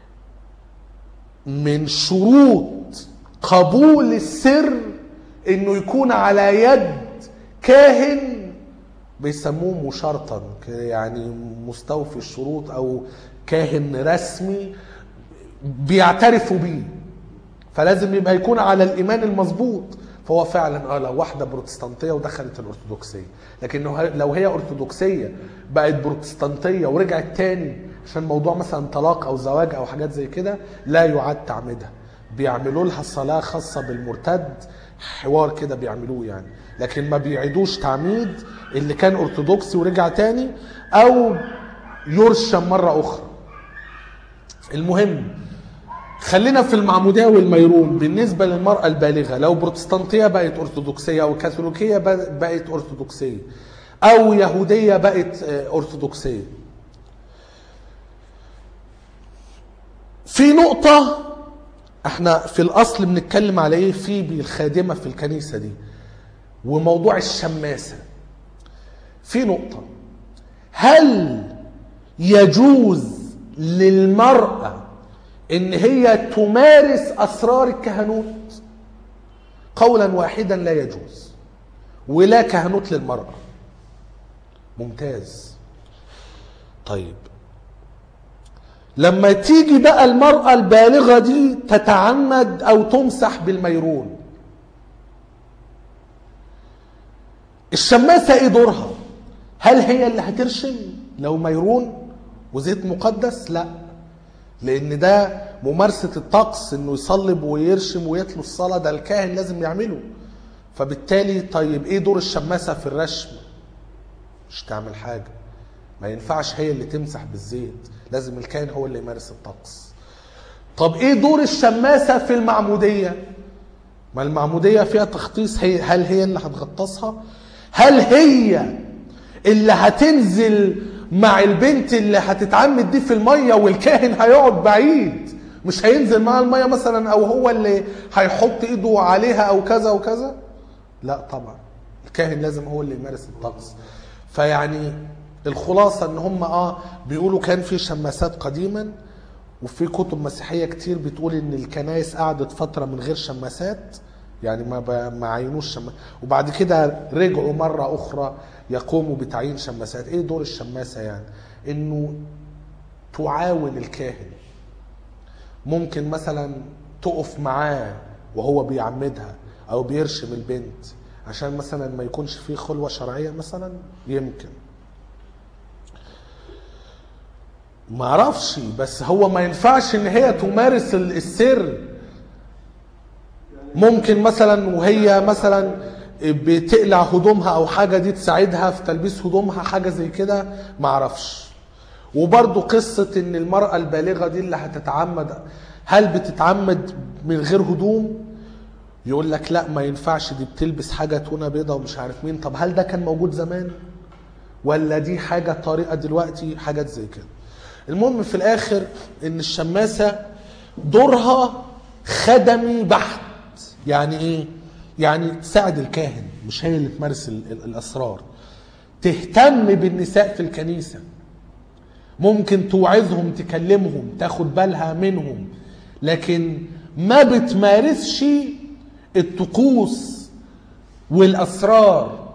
من شروط قبول السر انه يكون على يد كاهن بيسموه مشرطا ك- يعني مستوفي الشروط او كاهن رسمي بيعترفوا بيه فلازم يبقى يكون على الايمان المظبوط فهو فعلا اه لو واحده بروتستانتيه ودخلت الارثوذكسيه لكن لو هي- لو هي ارثوذكسيه بقت بروتستانتيه ورجعت تاني عشان موضوع مثلا طلاق او زواج او حاجات زي كده لا يعاد تعميدها بيعملوا لها صلاه خاصه بالمرتد حوار كده بيعملوه يعني لكن ما بيعيدوش تعميد اللي كان ارثوذكسي ورجع تاني او يرشم مره اخرى المهم خلينا في المعمودية والميرون بالنسبة للمرأة البالغة لو بروتستانتية بقت أرثوذكسية أو كاثوليكية بقت أرثوذكسية أو يهودية بقت آه، أرثوذكسية في نقطة احنا في الأصل بنتكلم على ايه فيبي الخادمة في الكنيسة دي وموضوع الشماسة في نقطة هل يجوز للمرأة ان هي تمارس اسرار الكهنوت قولا واحدا لا يجوز ولا كهنوت للمرأة ممتاز طيب لما تيجي بقى المرأة البالغة دي تتعمد أو تمسح بالميرون الشماسة ايه دورها هل هي اللي هترشم لو ميرون وزيت مقدس لا لان ده ممارسة الطقس انه يصلب ويرشم ويتلو الصلاة ده الكاهن لازم يعمله فبالتالي طيب ايه دور الشماسة في الرشم مش تعمل حاجة ما ينفعش هي اللي تمسح بالزيت لازم الكاهن هو اللي يمارس الطقس طب ايه دور الشماسة في المعمودية ما المعمودية فيها تخطيص هي هل هي اللي هتغطسها هل هي اللي هتنزل مع البنت اللي هتتعمد دي في المية والكاهن هيقعد بعيد مش هينزل مع المية مثلا او هو اللي هيحط ايده عليها او كذا وكذا لا طبعا الكاهن لازم هو اللي يمارس الطقس فيعني الخلاصة ان هم اه بيقولوا كان في شماسات قديما وفي كتب مسيحية كتير بتقول ان الكنائس قعدت فترة من غير شماسات يعني ما ب- ما عينوش شماسات وبعد كده رجعوا مرة اخرى يقوموا بتعيين شماسات ايه دور الشماسة يعني انه تعاون الكاهن ممكن مثلا تقف معاه وهو بيعمدها او بيرشم البنت عشان مثلا ما يكونش فيه خلوة شرعية مثلا يمكن ما اعرفش بس هو ما ينفعش ان هي تمارس ال- السر ممكن مثلا وهي مثلا بتقلع هدومها او حاجه دي تساعدها في تلبيس هدومها حاجه زي كده ما اعرفش وبرضو قصة ان المرأة البالغة دي اللي هتتعمد هل بتتعمد من غير هدوم يقول لك لا ما ينفعش دي بتلبس حاجة تونة بيضة ومش عارف مين طب هل ده كان موجود زمان ولا دي حاجة طريقة دلوقتي حاجات زي كده المهم في الاخر ان الشماسة دورها خدمي بحت يعني ايه يعني تساعد الكاهن مش هي اللي تمارس ال- ال- الاسرار تهتم بالنساء في الكنيسه ممكن توعظهم تكلمهم تاخد بالها منهم لكن ما بتمارسش الطقوس والاسرار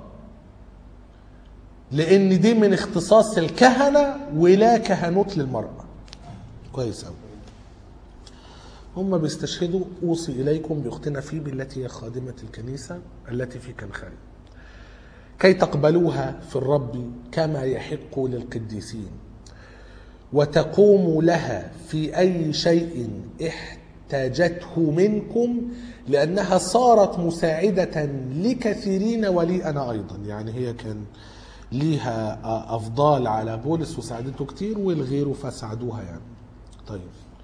لان دي من اختصاص الكهنه ولا كهنوت للمراه كويس قوي هم بيستشهدوا اوصي اليكم باختنا فيبي التي هي خادمه الكنيسه التي في كنخاري كي تقبلوها في الرب كما يحق للقديسين وتقوموا لها في اي شيء احتاجته منكم لانها صارت مساعده لكثيرين ولي انا ايضا يعني هي كان ليها افضال على بولس وساعدته كتير والغيره فساعدوها يعني طيب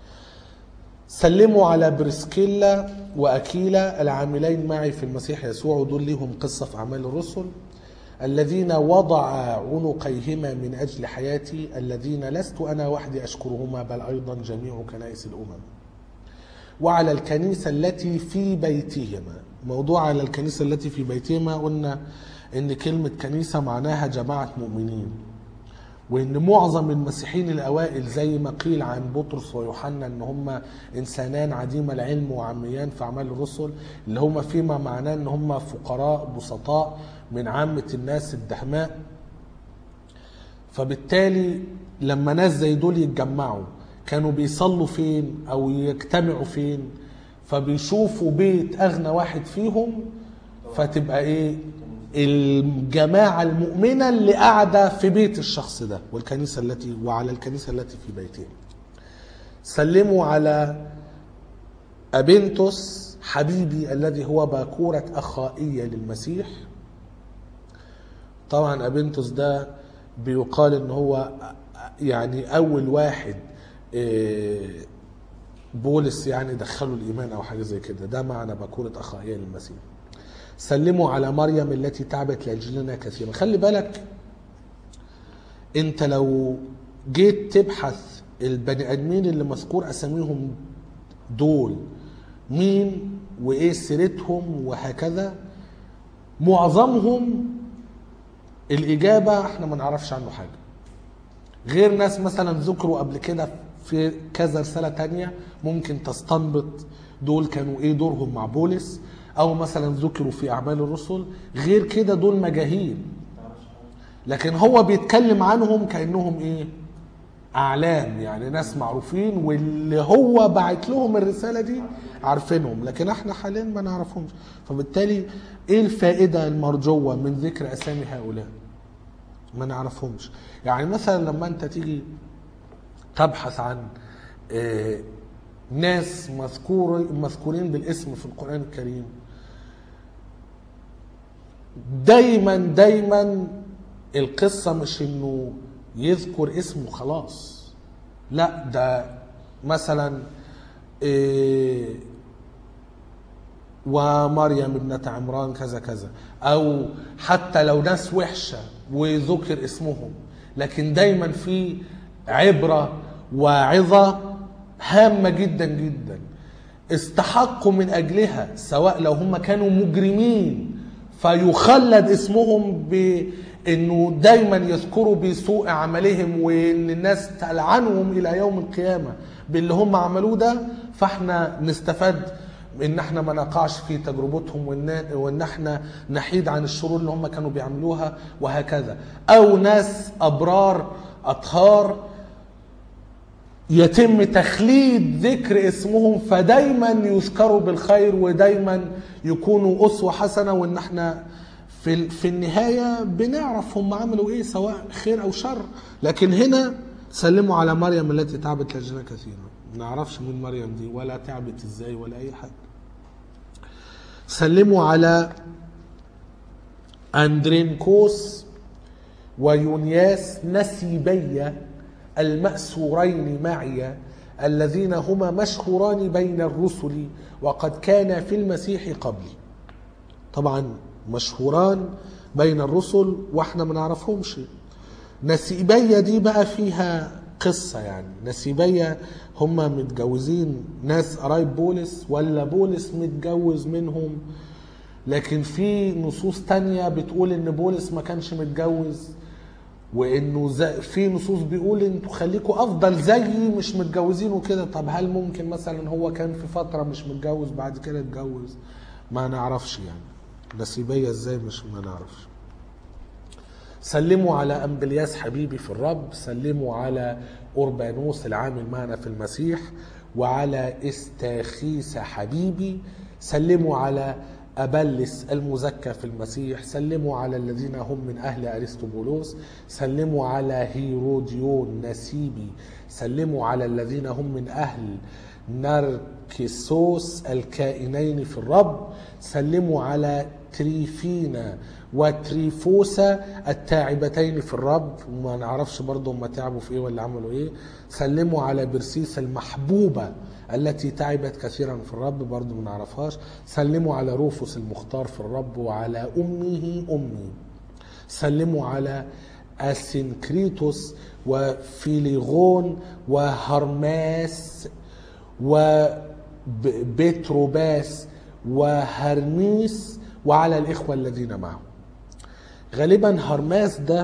سلموا على بريسكيلا واكيلا العاملين معي في المسيح يسوع ودول ليهم قصه في اعمال الرسل الذين وضع عنقيهما من اجل حياتي الذين لست انا وحدي اشكرهما بل ايضا جميع كنائس الامم وعلى الكنيسه التي في بيتهما موضوع على الكنيسه التي في بيتهما قلنا ان كلمه كنيسه معناها جماعه مؤمنين وان معظم المسيحيين الاوائل زي ما قيل عن بطرس ويوحنا ان هم انسانان عديم العلم وعميان في اعمال الرسل اللي هم فيما معناه ان هم فقراء بسطاء من عامه الناس الدهماء فبالتالي لما ناس زي دول يتجمعوا كانوا بيصلوا فين او يجتمعوا فين فبيشوفوا بيت اغنى واحد فيهم فتبقى ايه الجماعة المؤمنة اللي قاعدة في بيت الشخص ده والكنيسة التي وعلى الكنيسة التي في بيته سلموا على أبنتس حبيبي الذي هو باكورة أخائية للمسيح طبعا أبنتس ده بيقال ان هو يعني اول واحد إيه، بولس يعني دخلوا الايمان او حاجه زي كده ده معنى باكوره اخائيه للمسيح سلموا على مريم التي تعبت لاجلنا كثيرا خلي بالك انت لو جيت تبحث البني ادمين اللي مذكور اساميهم دول مين وايه سيرتهم وهكذا معظمهم الاجابه احنا ما نعرفش عنه حاجه غير ناس مثلا ذكروا قبل كده في كذا رساله تانية ممكن تستنبط دول كانوا ايه دورهم مع بولس او مثلا ذكروا في اعمال الرسل غير كده دول مجاهيل لكن هو بيتكلم عنهم كانهم ايه اعلام يعني ناس معروفين واللي هو بعت لهم الرساله دي عارفينهم لكن احنا حاليا ما نعرفهمش فبالتالي ايه الفائده المرجوه من ذكر اسامي هؤلاء ما نعرفهمش يعني مثلا لما انت تيجي تبحث عن آه، ناس مذكور مذكورين بالاسم في القران الكريم دايما دايما القصة مش انه يذكر اسمه خلاص لا ده مثلا إيه ومريم ابنة عمران كذا كذا او حتى لو ناس وحشة وذكر اسمهم لكن دايما في عبرة وعظة هامة جدا جدا استحقوا من اجلها سواء لو هم كانوا مجرمين فيخلد اسمهم بانه دايما يذكروا بسوء عملهم وان الناس تلعنهم الى يوم القيامه باللي هم عملوه ده فاحنا نستفاد ان احنا ما نقعش في تجربتهم وان وان احنا نحيد عن الشرور اللي هم كانوا بيعملوها وهكذا او ناس ابرار اطهار يتم تخليد ذكر اسمهم فدايما يذكروا بالخير ودايما يكونوا اسوه حسنه وان احنا في في النهايه بنعرف هم عملوا ايه سواء خير او شر لكن هنا سلموا على مريم التي تعبت لاجلنا كثيرا ما نعرفش مين مريم دي ولا تعبت ازاي ولا اي حاجه سلموا على اندرينكوس ويونياس نسيبي المأسورين معي الذين هما مشهوران بين الرسل وقد كان في المسيح قبلي طبعا مشهوران بين الرسل واحنا ما نعرفهمش نسيبية دي بقى فيها قصة يعني نسيبية هم متجوزين ناس قرايب بولس ولا بولس متجوز منهم لكن في نصوص تانية بتقول ان بولس ما كانش متجوز وانه زي في نصوص بيقول انتوا خليكوا افضل زيي مش متجوزين وكده طب هل ممكن مثلا هو كان في فتره مش متجوز بعد كده اتجوز ما نعرفش يعني نسيبيه ازاي مش ما نعرفش سلموا على أمبلياس حبيبي في الرب سلموا على أوربانوس العامل معنا في المسيح وعلى استاخيس حبيبي سلموا على أبلس المزكى في المسيح سلموا على الذين هم من أهل أرسطبولوس سلموا على هيروديون نسيبي سلموا على الذين هم من أهل ناركيسوس الكائنين في الرب سلموا على تريفينا وتريفوسا التاعبتين في الرب وما نعرفش برضه هم تعبوا في ايه ولا عملوا ايه سلموا على برسيس المحبوبة التي تعبت كثيرا في الرب برضه ما نعرفهاش سلموا على روفوس المختار في الرب وعلى أمه أمي سلموا على أسنكريتوس وفيليغون وهرماس وبيتروباس وهرميس وعلى الإخوة الذين معه غالبا هرماس ده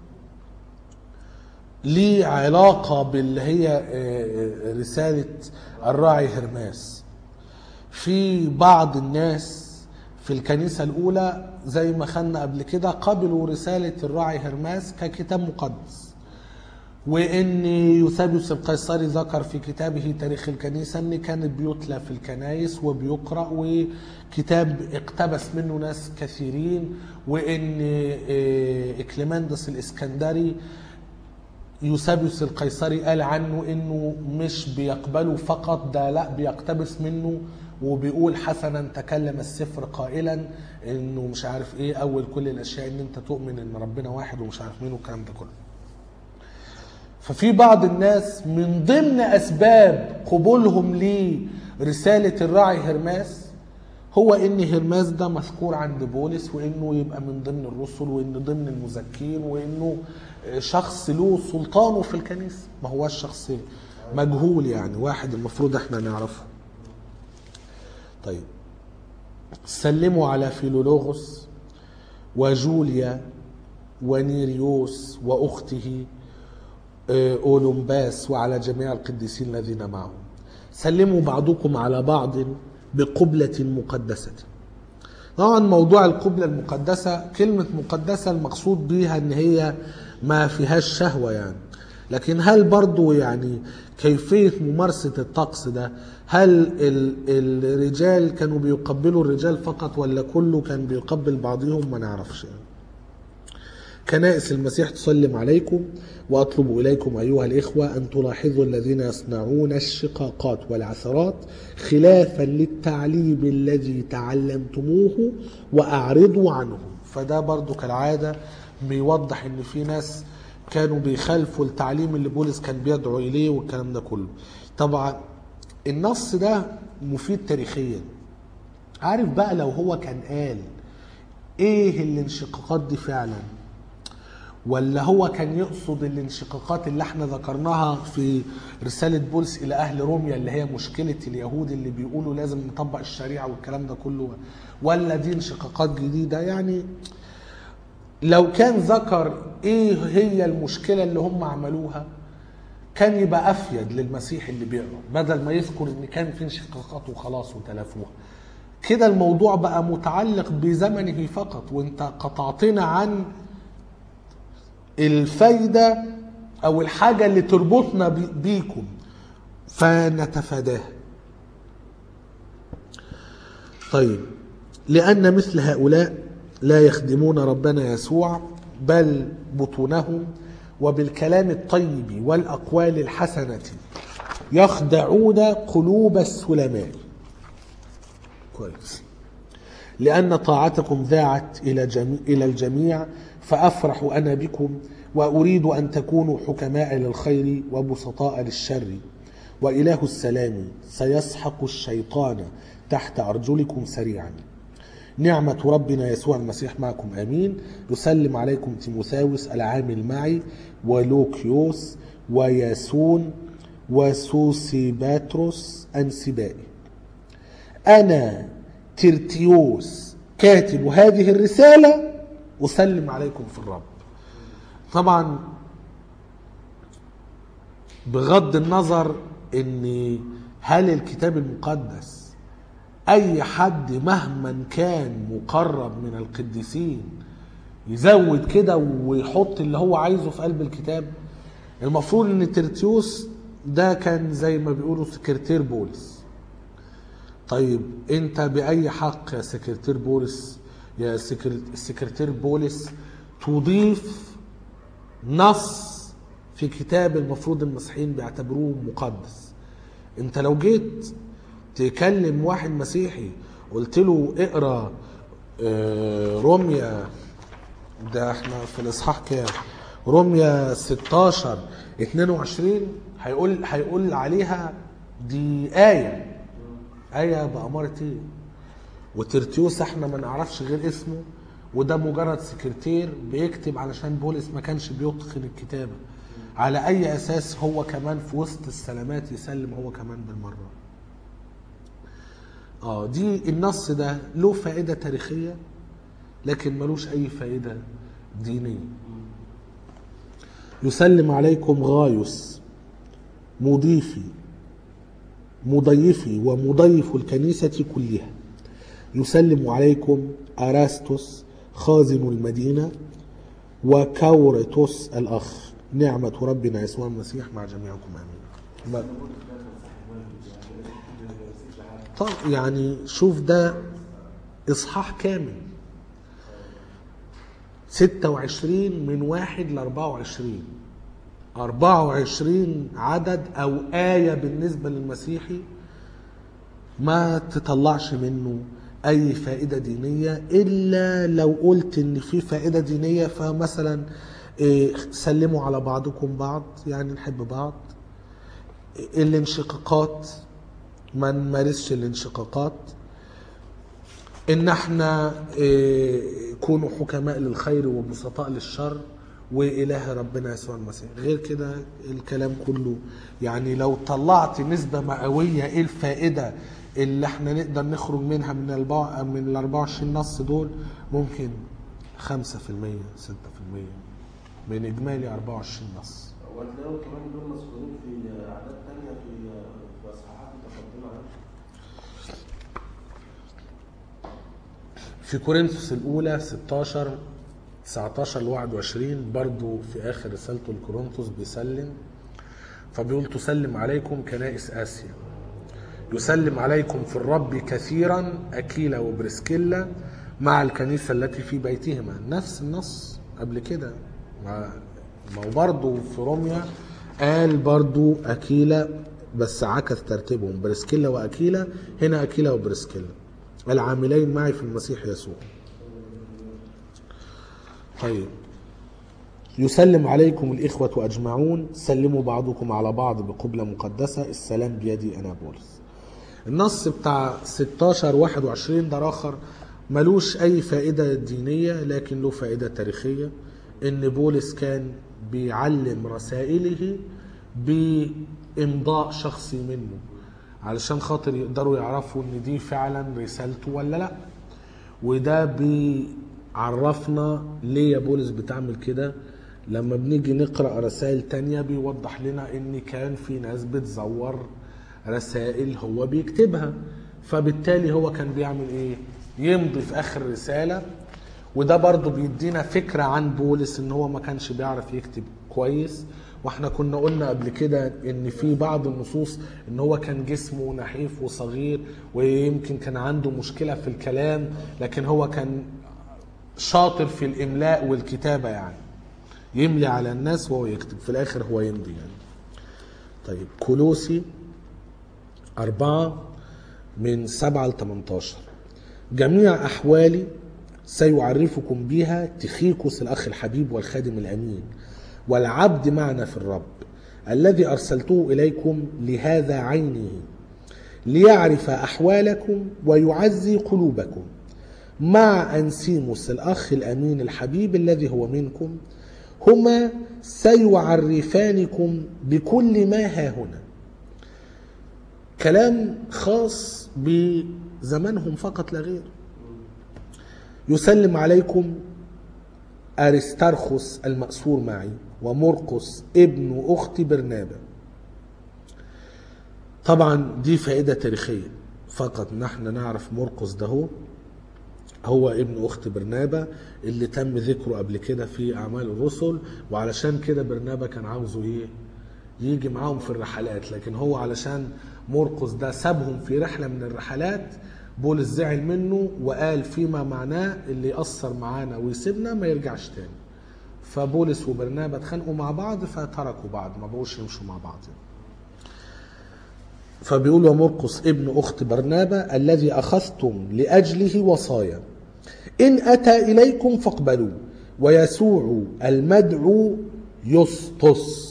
ليه علاقة باللي هي رسالة الراعي هرماس في بعض الناس في الكنيسة الأولى زي ما خدنا قبل كده قبلوا رسالة الراعي هرماس ككتاب مقدس وان يوسابيوس القيصري ذكر في كتابه تاريخ الكنيسه ان كانت بيتلى في الكنايس وبيقرا وكتاب اقتبس منه ناس كثيرين وان آه، اكليماندس الاسكندري يوسابيوس القيصري قال عنه انه مش بيقبله فقط ده لا بيقتبس منه وبيقول حسنا تكلم السفر قائلا انه مش عارف ايه اول كل الاشياء ان انت تؤمن ان ربنا واحد ومش عارف مين والكلام ده كله ففي بعض الناس من ضمن اسباب قبولهم لرساله الراعي هرماس هو ان هرماس ده مذكور عند بولس وانه يبقى من ضمن الرسل وان ضمن المزكين وانه شخص له سلطانه في الكنيسه ما هوش شخص مجهول يعني واحد المفروض احنا نعرفه طيب سلموا على فيلولوغوس وجوليا ونيريوس واخته آه، اولمباس وعلى جميع القديسين الذين معهم سلموا بعضكم على بعض بقبلة مقدسة طبعا موضوع القبلة المقدسة كلمة مقدسة المقصود بيها ان هي ما فيهاش شهوة يعني لكن هل برضو يعني كيفية ممارسة الطقس ده هل ال- الرجال كانوا بيقبلوا الرجال فقط ولا كله كان بيقبل بعضهم ما نعرفش يعني. كنائس المسيح تسلم عليكم واطلب اليكم ايها الاخوه ان تلاحظوا الذين يصنعون الشقاقات والعثرات خلافا للتعليم الذي تعلمتموه واعرضوا عنه فده برضو كالعاده بيوضح ان في ناس كانوا بيخالفوا التعليم اللي بولس كان بيدعو اليه والكلام ده كله طبعا النص ده مفيد تاريخيا عارف بقى لو هو كان قال ايه الانشقاقات دي فعلا ولا هو كان يقصد الانشقاقات اللي احنا ذكرناها في رسالة بولس إلى أهل روميا اللي هي مشكلة اليهود اللي بيقولوا لازم نطبق الشريعة والكلام ده كله ولا دي انشقاقات جديدة يعني لو كان ذكر ايه هي المشكلة اللي هم عملوها كان يبقى أفيد للمسيح اللي بيقرأ بدل ما يذكر إن كان في انشقاقات وخلاص وتلافوها كده الموضوع بقى متعلق بزمنه فقط وانت قطعتنا عن الفايدة أو الحاجة اللي تربطنا بي- بيكم فنتفاداها طيب لأن مثل هؤلاء لا يخدمون ربنا يسوع بل بطونهم وبالكلام الطيب والأقوال الحسنة يخدعون قلوب السلماء كويس لأن طاعتكم ذاعت إلى جميع إلى الجميع فأفرح أنا بكم وأريد أن تكونوا حكماء للخير وبسطاء للشر وإله السلام سيسحق الشيطان تحت أرجلكم سريعا نعمة ربنا يسوع المسيح معكم آمين يسلم عليكم تيموثاوس العامل معي ولوكيوس وياسون وسوسيباتروس أنسبائي أنا ترتيوس كاتب هذه الرسالة أسلم عليكم في الرب طبعا بغض النظر ان هل الكتاب المقدس اي حد مهما كان مقرب من القديسين يزود كده ويحط اللي هو عايزه في قلب الكتاب المفروض ان ترتيوس ده كان زي ما بيقولوا سكرتير بولس طيب انت باي حق يا سكرتير بولس يا سكر- سكرتير بولس تضيف نص في كتاب المفروض المسيحيين بيعتبروه مقدس انت لو جيت تكلم واحد مسيحي قلت له اقرا آه، روميا ده احنا في الاصحاح كام روميا 16 22 هيقول هيقول عليها دي آية آية بأمارة ايه وترتيوس احنا ما نعرفش غير اسمه وده مجرد سكرتير بيكتب علشان بولس ما كانش بيتقن الكتابة على أي أساس هو كمان في وسط السلامات يسلم هو كمان بالمرة اه دي النص ده له فائدة تاريخية لكن ملوش أي فائدة دينية يسلم عليكم غايوس مضيفي مضيفي ومضيف الكنيسة كلها يسلم عليكم أراستوس خازن المدينة وكورتوس الأخ نعمة ربنا يسوع المسيح مع جميعكم آمين بل- طب يعني شوف ده إصحاح كامل 26 من واحد ل 24 24 عدد أو آية بالنسبة للمسيحي ما تطلعش منه اي فائده دينيه الا لو قلت ان في فائده دينيه فمثلا إيه، سلموا على بعضكم بعض يعني نحب بعض إيه، الانشقاقات ما نمارسش الانشقاقات ان احنا إيه، كونوا حكماء للخير وبسطاء للشر واله ربنا يسوع المسيح غير كده الكلام كله يعني لو طلعت نسبه مئويه ايه الفائده اللي احنا نقدر نخرج منها من البع... من ال 24 نص دول ممكن 5% 6% من اجمالي 24 نص وهتلاقوا كمان دول مذكورين في أعداد تانية في في إصحاحات متقدمة عنها. في كورنثوس الأولى 16 19 ل 21 برضو في آخر رسالته لكورنثوس بيسلم فبيقول تسلم عليكم كنائس آسيا يسلم عليكم في الرب كثيرا أكيلا وبرسكيلا مع الكنيسة التي في بيتهما نفس النص قبل كده ما ما هو برضو في روميا قال برضو أكيلا بس عكس ترتيبهم برسكيلا وأكيلا هنا أكيلا وبرسكيلا العاملين معي في المسيح يسوع طيب يسلم عليكم الإخوة أجمعون سلموا بعضكم على بعض بقبلة مقدسة السلام بيدي أنا بولس النص بتاع 16 21 ده آخر ملوش أي فائدة دينية لكن له فائدة تاريخية إن بولس كان بيعلم رسائله بإمضاء شخصي منه علشان خاطر يقدروا يعرفوا إن دي فعلا رسالته ولا لأ وده بيعرفنا ليه يا بولس بتعمل كده لما بنيجي نقرأ رسائل تانية بيوضح لنا ان كان في ناس بتزور رسائل هو بيكتبها فبالتالي هو كان بيعمل ايه يمضي في اخر رسالة وده برضو بيدينا فكرة عن بولس ان هو ما كانش بيعرف يكتب كويس واحنا كنا قلنا قبل كده ان في بعض النصوص ان هو كان جسمه نحيف وصغير ويمكن كان عنده مشكلة في الكلام لكن هو كان شاطر في الاملاء والكتابة يعني يملي على الناس وهو يكتب في الاخر هو يمضي يعني طيب كولوسي أربعة من سبعة ل 18 جميع أحوالي سيعرفكم بها تخيكوس الأخ الحبيب والخادم الأمين والعبد معنا في الرب الذي أرسلته إليكم لهذا عينه ليعرف أحوالكم ويعزي قلوبكم مع أنسيموس الأخ الأمين الحبيب الذي هو منكم هما سيعرفانكم بكل ما ها هنا كلام خاص بزمانهم فقط لا غير يسلم عليكم أرسترخس المأسور معي ومرقس ابن أخت برنابا طبعا دي فائدة تاريخية فقط نحن نعرف مرقس ده هو هو ابن اخت برنابا اللي تم ذكره قبل كده في اعمال الرسل وعلشان كده برنابا كان عاوزه ايه يجي معاهم في الرحلات لكن هو علشان مرقس ده سابهم في رحله من الرحلات بولس زعل منه وقال فيما معناه اللي يأثر معانا ويسيبنا ما يرجعش تاني فبولس وبرنابا اتخانقوا مع بعض فتركوا بعض ما بقوش يمشوا مع بعض يعني. فبيقول ومرقس ابن أخت برنابا الذي أخذتم لأجله وصايا إن أتى إليكم فاقبلوه ويسوع المدعو يسطس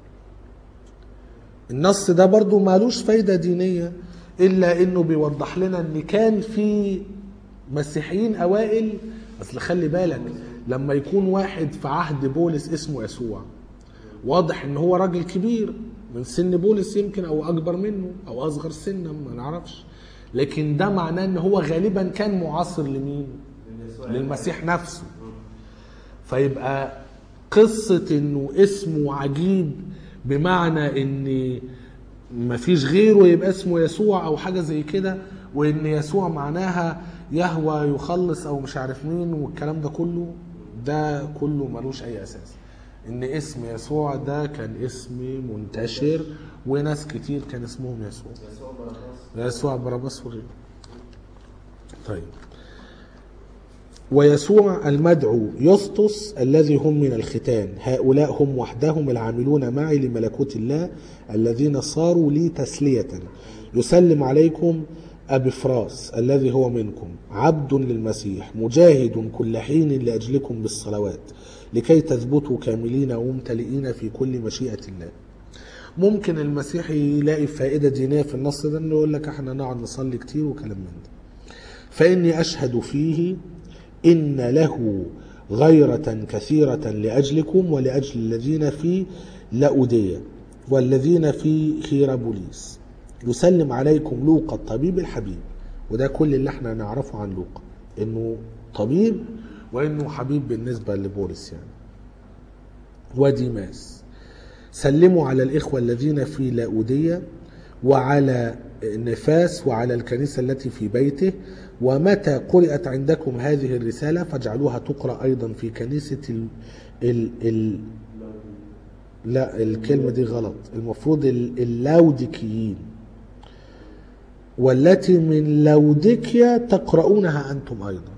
النص ده برضو مالوش فايدة دينية إلا إنه بيوضح لنا إن كان في مسيحيين أوائل أصل خلي بالك لما يكون واحد في عهد بولس اسمه يسوع واضح إن هو راجل كبير من سن بولس يمكن او اكبر منه او اصغر سنا ما نعرفش لكن ده معناه ان هو غالبا كان معاصر لمين للمسيح نفسه فيبقى قصة انه اسمه عجيب بمعنى ان مفيش غيره يبقى اسمه يسوع او حاجة زي كده وان يسوع معناها يهوى يخلص او مش عارف مين والكلام ده كله ده كله ملوش اي اساس ان اسم يسوع ده كان اسم منتشر وناس كتير كان اسمهم يسوع يسوع باراباس يسوع بarabbas وغيره طيب ويسوع المدعو يسطس الذي هم من الختان هؤلاء هم وحدهم العاملون معي لملكوت الله الذين صاروا لي تسلية يسلم عليكم أبفراس الذي هو منكم عبد للمسيح مجاهد كل حين لأجلكم بالصلوات لكي تثبتوا كاملين وممتلئين في كل مشيئة الله ممكن المسيحي يلاقي فائدة دينية في النص ده انه يقول لك احنا نقعد نصلي كتير وكلام من ده فإني أشهد فيه إن له غيرة كثيرة لأجلكم ولأجل الذين في لأودية والذين في خيربوليس يسلم عليكم لوقا الطبيب الحبيب وده كل اللي احنا نعرفه عن لوقا انه طبيب وانه حبيب بالنسبة لبولس يعني وديماس سلموا على الإخوة الذين في لاودية وعلى نفاس وعلى الكنيسة التي في بيته ومتى قرأت عندكم هذه الرسالة فاجعلوها تقرأ أيضا في كنيسة ال ال ال لا الكلمة دي غلط المفروض ال- اللاوديكيين والتي من لوديكيا تقرؤونها أنتم أيضا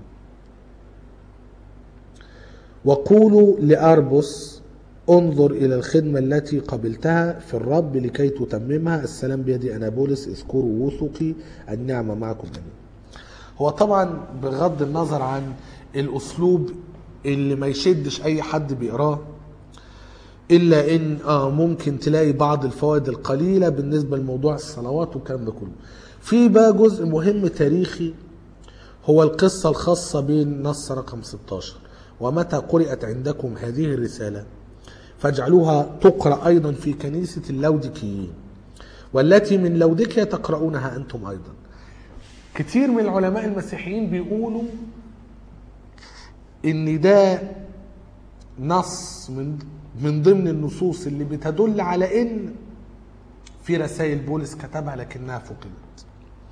وقولوا لأربس انظر إلى الخدمة التي قبلتها في الرب لكي تتممها السلام بيدي أنا بولس اذكروا وثقي النعمة معكم جميعا هو طبعا بغض النظر عن الأسلوب اللي ما يشدش أي حد بيقراه الا ان اه ممكن تلاقي بعض الفوائد القليله بالنسبه لموضوع الصلوات والكلام ده كله. في بقى جزء مهم تاريخي هو القصه الخاصه بالنص رقم 16 ومتى قرات عندكم هذه الرساله فاجعلوها تقرا ايضا في كنيسه اللوديكيين والتي من لوديكيا تقرؤونها انتم ايضا. كتير من العلماء المسيحيين بيقولوا ان ده نص من من ضمن النصوص اللي بتدل على ان في رسائل بولس كتبها لكنها فقدت.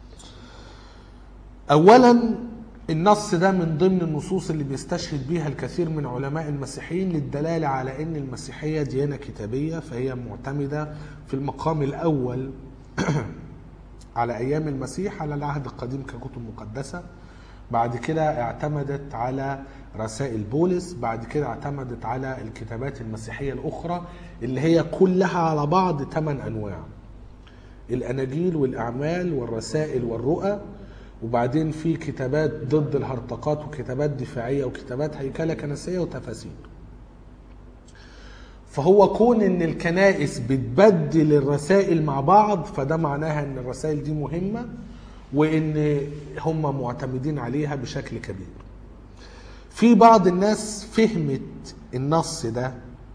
اولا النص ده من ضمن النصوص اللي بيستشهد بيها الكثير من علماء المسيحيين للدلاله على ان المسيحيه ديانه كتابيه فهي معتمده في المقام الاول على ايام المسيح على العهد القديم ككتب مقدسه بعد كده اعتمدت على رسائل بولس بعد كده اعتمدت على الكتابات المسيحيه الاخرى اللي هي كلها على بعض ثمان انواع الاناجيل والاعمال والرسائل والرؤى وبعدين في كتابات ضد الهرطقات وكتابات دفاعيه وكتابات هيكله كنسيه وتفاسير فهو كون ان الكنائس بتبدل الرسائل مع بعض فده معناها ان الرسائل دي مهمه وان هم معتمدين عليها بشكل كبير في بعض الناس فهمت النص ده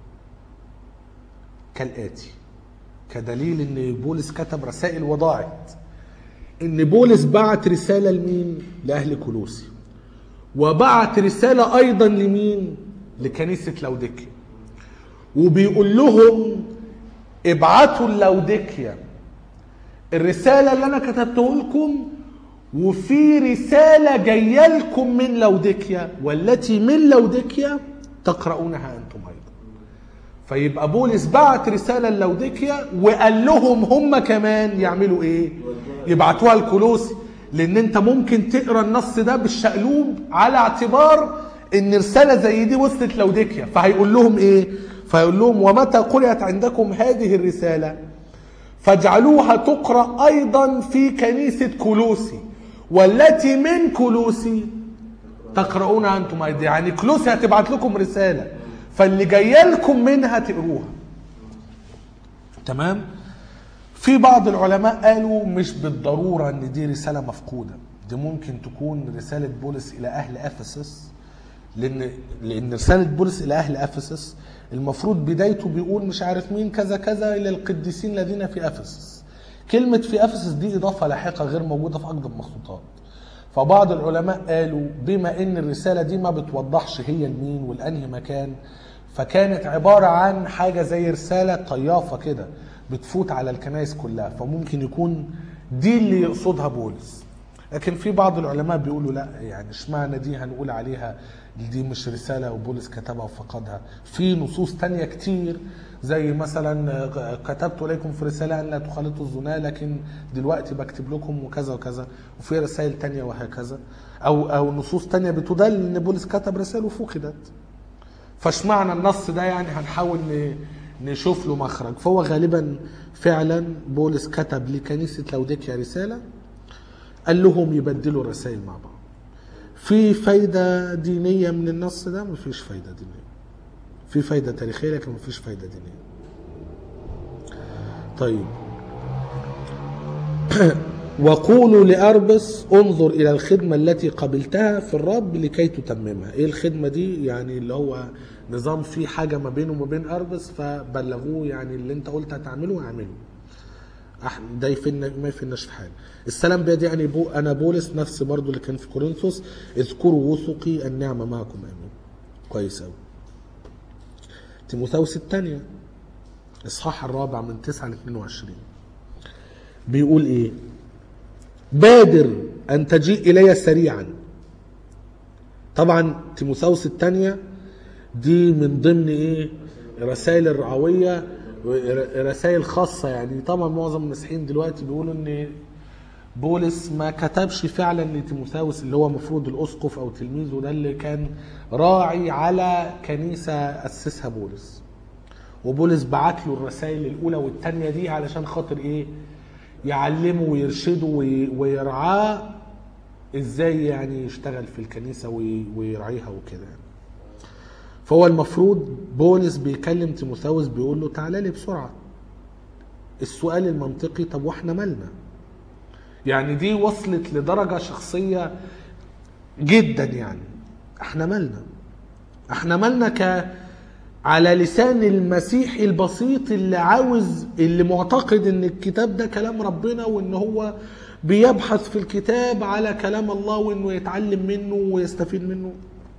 كالاتي كدليل ان بولس كتب رسائل وضاعت ان بولس بعت رساله لمين لاهل كولوسي وبعت رساله ايضا لمين لكنيسه لوديكيا وبيقول لهم ابعتوا لوديكيا الرساله اللي انا كتبته لكم وفي رساله جايه لكم من لوديكيا والتي من لوديكيا تقرؤونها انتم ايضا فيبقى بولس بعت رساله للوديكيا وقال لهم هم كمان يعملوا ايه يبعتوها لكولوسي لان انت ممكن تقرا النص ده بالشقلوب على اعتبار ان رساله زي دي وصلت لوديكيا فهيقول لهم ايه فيقول لهم ومتى قرات عندكم هذه الرساله فاجعلوها تقرا ايضا في كنيسه كولوسي والتي من كولوسي تقرؤونها انتم ايضا يعني كولوسي هتبعت لكم رساله فاللي جايه لكم منها تقروها تمام في بعض العلماء قالوا مش بالضروره ان دي رساله مفقوده دي ممكن تكون رساله بولس الى اهل افسس لان لان رساله بولس الى اهل افسس المفروض بدايته بيقول مش عارف مين كذا كذا الى القديسين الذين في افسس كلمه في افسس دي اضافه لاحقه غير موجوده في اقدم مخطوطات فبعض العلماء قالوا بما ان الرساله دي ما بتوضحش هي لمين والانهي مكان فكانت عباره عن حاجه زي رساله طيافه كده بتفوت على الكنائس كلها فممكن يكون دي اللي يقصدها بولس لكن في بعض العلماء بيقولوا لا يعني اشمعنى دي هنقول عليها دي مش رسالة وبولس كتبها وفقدها في نصوص تانية كتير زي مثلا كتبت إليكم في رسالة أن لا تخالطوا الزنا لكن دلوقتي بكتب لكم وكذا وكذا وفي رسائل تانية وهكذا أو أو نصوص تانية بتدل إن بولس كتب رسائل وفقدت فاشمعنى النص ده يعني هنحاول ن- نشوف له مخرج فهو غالبا فعلا بولس كتب لكنيسة لوديكيا رسالة قال لهم يبدلوا الرسائل مع بعض في فايدة دينية من النص ده مفيش فايدة دينية في فايدة تاريخية لكن مفيش فايدة دينية طيب وقولوا لأربس انظر إلى الخدمة التي قبلتها في الرب لكي تتممها إيه الخدمة دي يعني اللي هو نظام فيه حاجة ما بينه وما بين أربس فبلغوه يعني اللي انت قلت هتعمله اعمله أح- ده يفيدنا ما يفيدناش في حاجه السلام بيدي يعني بو انا بولس نفس برضو اللي كان في كورنثوس اذكروا وثقي النعمه معكم امين كويس قوي تيموثاوس الثانيه اصحاح الرابع من 9 ل 22 بيقول ايه بادر ان تجيء الي سريعا طبعا تيموثاوس الثانيه دي من ضمن ايه رسائل الرعويه رسائل خاصه يعني طبعا معظم المسيحيين دلوقتي بيقولوا ان بولس ما كتبش فعلا لتيموثاوس اللي هو المفروض الاسقف او تلميذه ده اللي كان راعي على كنيسه اسسها بولس وبولس بعت له الرسائل الاولى والثانيه دي علشان خاطر ايه يعلمه ويرشده وي- ويرعاه ازاي يعني يشتغل في الكنيسه وي- ويرعيها وكده يعني. فهو المفروض بولس بيكلم تيموثاوس بيقول له تعالى لي بسرعه السؤال المنطقي طب واحنا مالنا يعني دي وصلت لدرجه شخصيه جدا يعني احنا مالنا احنا مالنا ك على لسان المسيحي البسيط اللي عاوز اللي معتقد ان الكتاب ده كلام ربنا وان هو بيبحث في الكتاب على كلام الله وانه يتعلم منه ويستفيد منه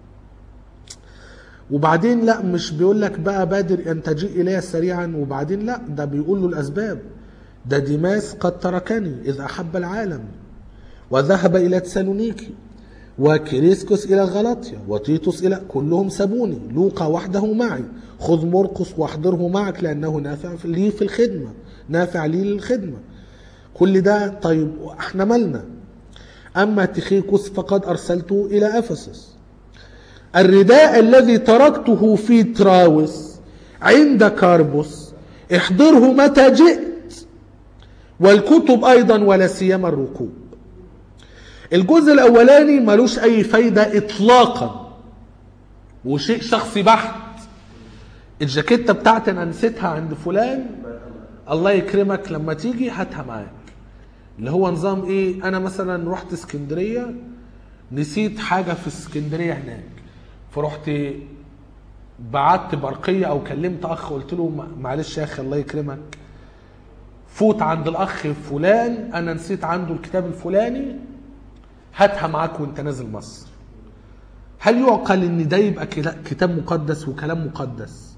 وبعدين لا مش بيقول لك بقى بادر ان تجيء الي سريعا وبعدين لا ده بيقول له الاسباب ده ديماس قد تركني اذ احب العالم وذهب الى تسالونيكي وكريسكوس الى غلطيا وتيتوس الى كلهم سابوني لوقا وحده معي خذ مرقس واحضره معك لانه نافع لي في الخدمه نافع لي للخدمه كل ده طيب احنا مالنا اما تخيكوس فقد ارسلته الى افسس الرداء الذي تركته في تراوس عند كاربوس احضره متى جئت والكتب ايضا ولا سيما الركوب الجزء الاولاني ملوش اي فايده اطلاقا وشيء شخصي بحت الجاكيته بتاعتي انا نسيتها عند فلان الله يكرمك لما تيجي هاتها معاك اللي هو نظام ايه انا مثلا رحت اسكندريه نسيت حاجه في اسكندريه هناك فرحت بعت برقيه او كلمت اخ قلت له معلش يا اخي الله يكرمك فوت عند الاخ فلان انا نسيت عنده الكتاب الفلاني هاتها معاك وانت نازل مصر هل يعقل ان ده يبقى كلا- كتاب مقدس وكلام مقدس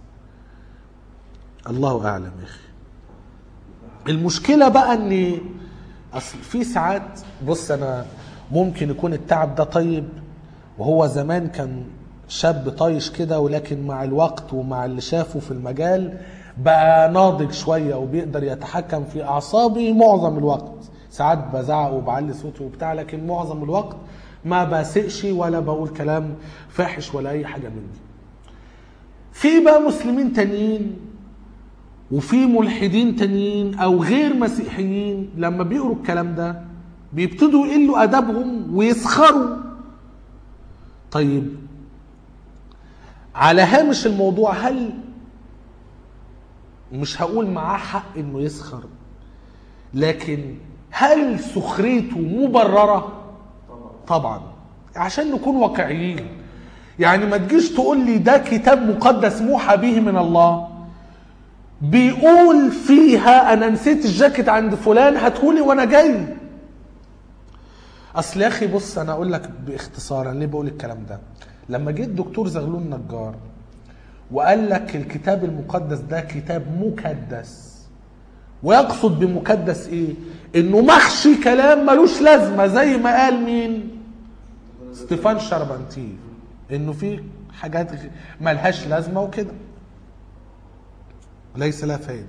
الله اعلم يا اخي المشكله بقى ان اصل في ساعات بص انا ممكن يكون التعب ده طيب وهو زمان كان شاب طايش كده ولكن مع الوقت ومع اللي شافه في المجال بقى ناضج شويه وبيقدر يتحكم في اعصابه معظم الوقت ساعات بزعق وبعلي صوتي وبتاع لكن معظم الوقت ما بسقش ولا بقول كلام فاحش ولا اي حاجه من دي في بقى مسلمين تانيين وفي ملحدين تانيين او غير مسيحيين لما بيقروا الكلام ده بيبتدوا يقلوا ادبهم ويسخروا طيب على هامش الموضوع هل مش هقول معاه حق انه يسخر لكن هل سخريته مبرره طبعا عشان نكون واقعيين يعني ما تجيش تقول لي ده كتاب مقدس موحى به من الله بيقول فيها انا نسيت الجاكيت عند فلان هاتهولي وانا جاي اصل يا اخي بص انا اقول لك باختصار أنا ليه بقول الكلام ده لما جه الدكتور زغلول نجار وقال لك الكتاب المقدس ده كتاب مكدس ويقصد بمكدس ايه انه محشي كلام ملوش لازمه زي ما قال مين ستيفان شربنتين انه في حاجات ملهاش لازمه وكده ليس لها فايده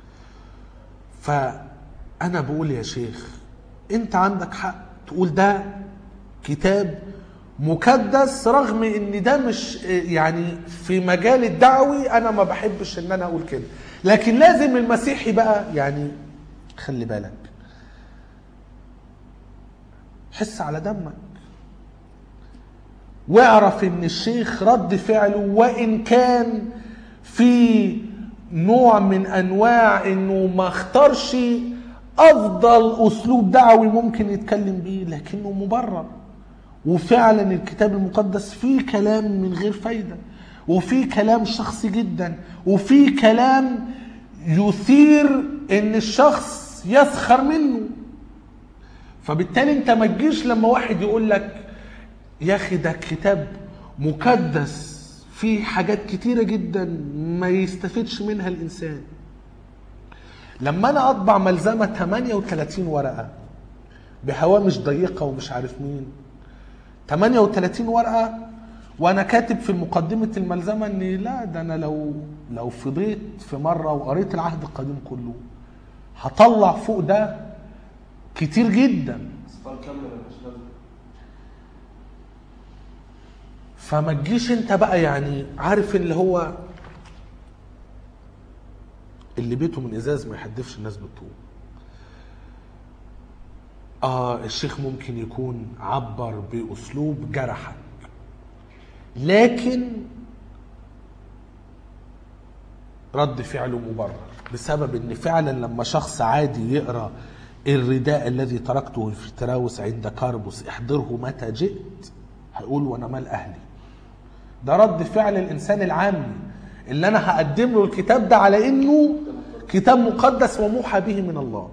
فانا بقول يا شيخ انت عندك حق تقول ده كتاب مكدس رغم ان ده مش يعني في مجال الدعوي انا ما بحبش ان انا اقول كده لكن لازم المسيحي بقى يعني خلي بالك حس على دمك واعرف ان الشيخ رد فعله وان كان في نوع من انواع انه ما اختارش افضل اسلوب دعوي ممكن يتكلم بيه لكنه مبرر وفعلا الكتاب المقدس فيه كلام من غير فايده وفيه كلام شخصي جدا وفيه كلام يثير ان الشخص يسخر منه فبالتالي انت ما تجيش لما واحد يقول لك يا اخي ده كتاب مقدس فيه حاجات كتيره جدا ما يستفيدش منها الانسان لما انا اطبع ملزمه 38 ورقه بهوامش ضيقه ومش عارف مين 38 ورقه وانا كاتب في مقدمه الملزمه ان لا ده انا لو لو فضيت في مره وقريت العهد القديم كله هطلع فوق ده كتير جدا اصفار كامله ملهاش لازمه فما تجيش انت بقى يعني عارف اللي هو اللي بيته من ازاز ما يحدفش الناس بالطوب اه الشيخ ممكن يكون عبر باسلوب جرحك لكن رد فعله مبرر بسبب ان فعلا لما شخص عادي يقرا الرداء الذي تركته في تراوس عند كاربوس احضره متى جئت هيقول وانا مال اهلي ده رد فعل الانسان العامي اللي انا هقدم له الكتاب ده على انه كتاب مقدس وموحى به من الله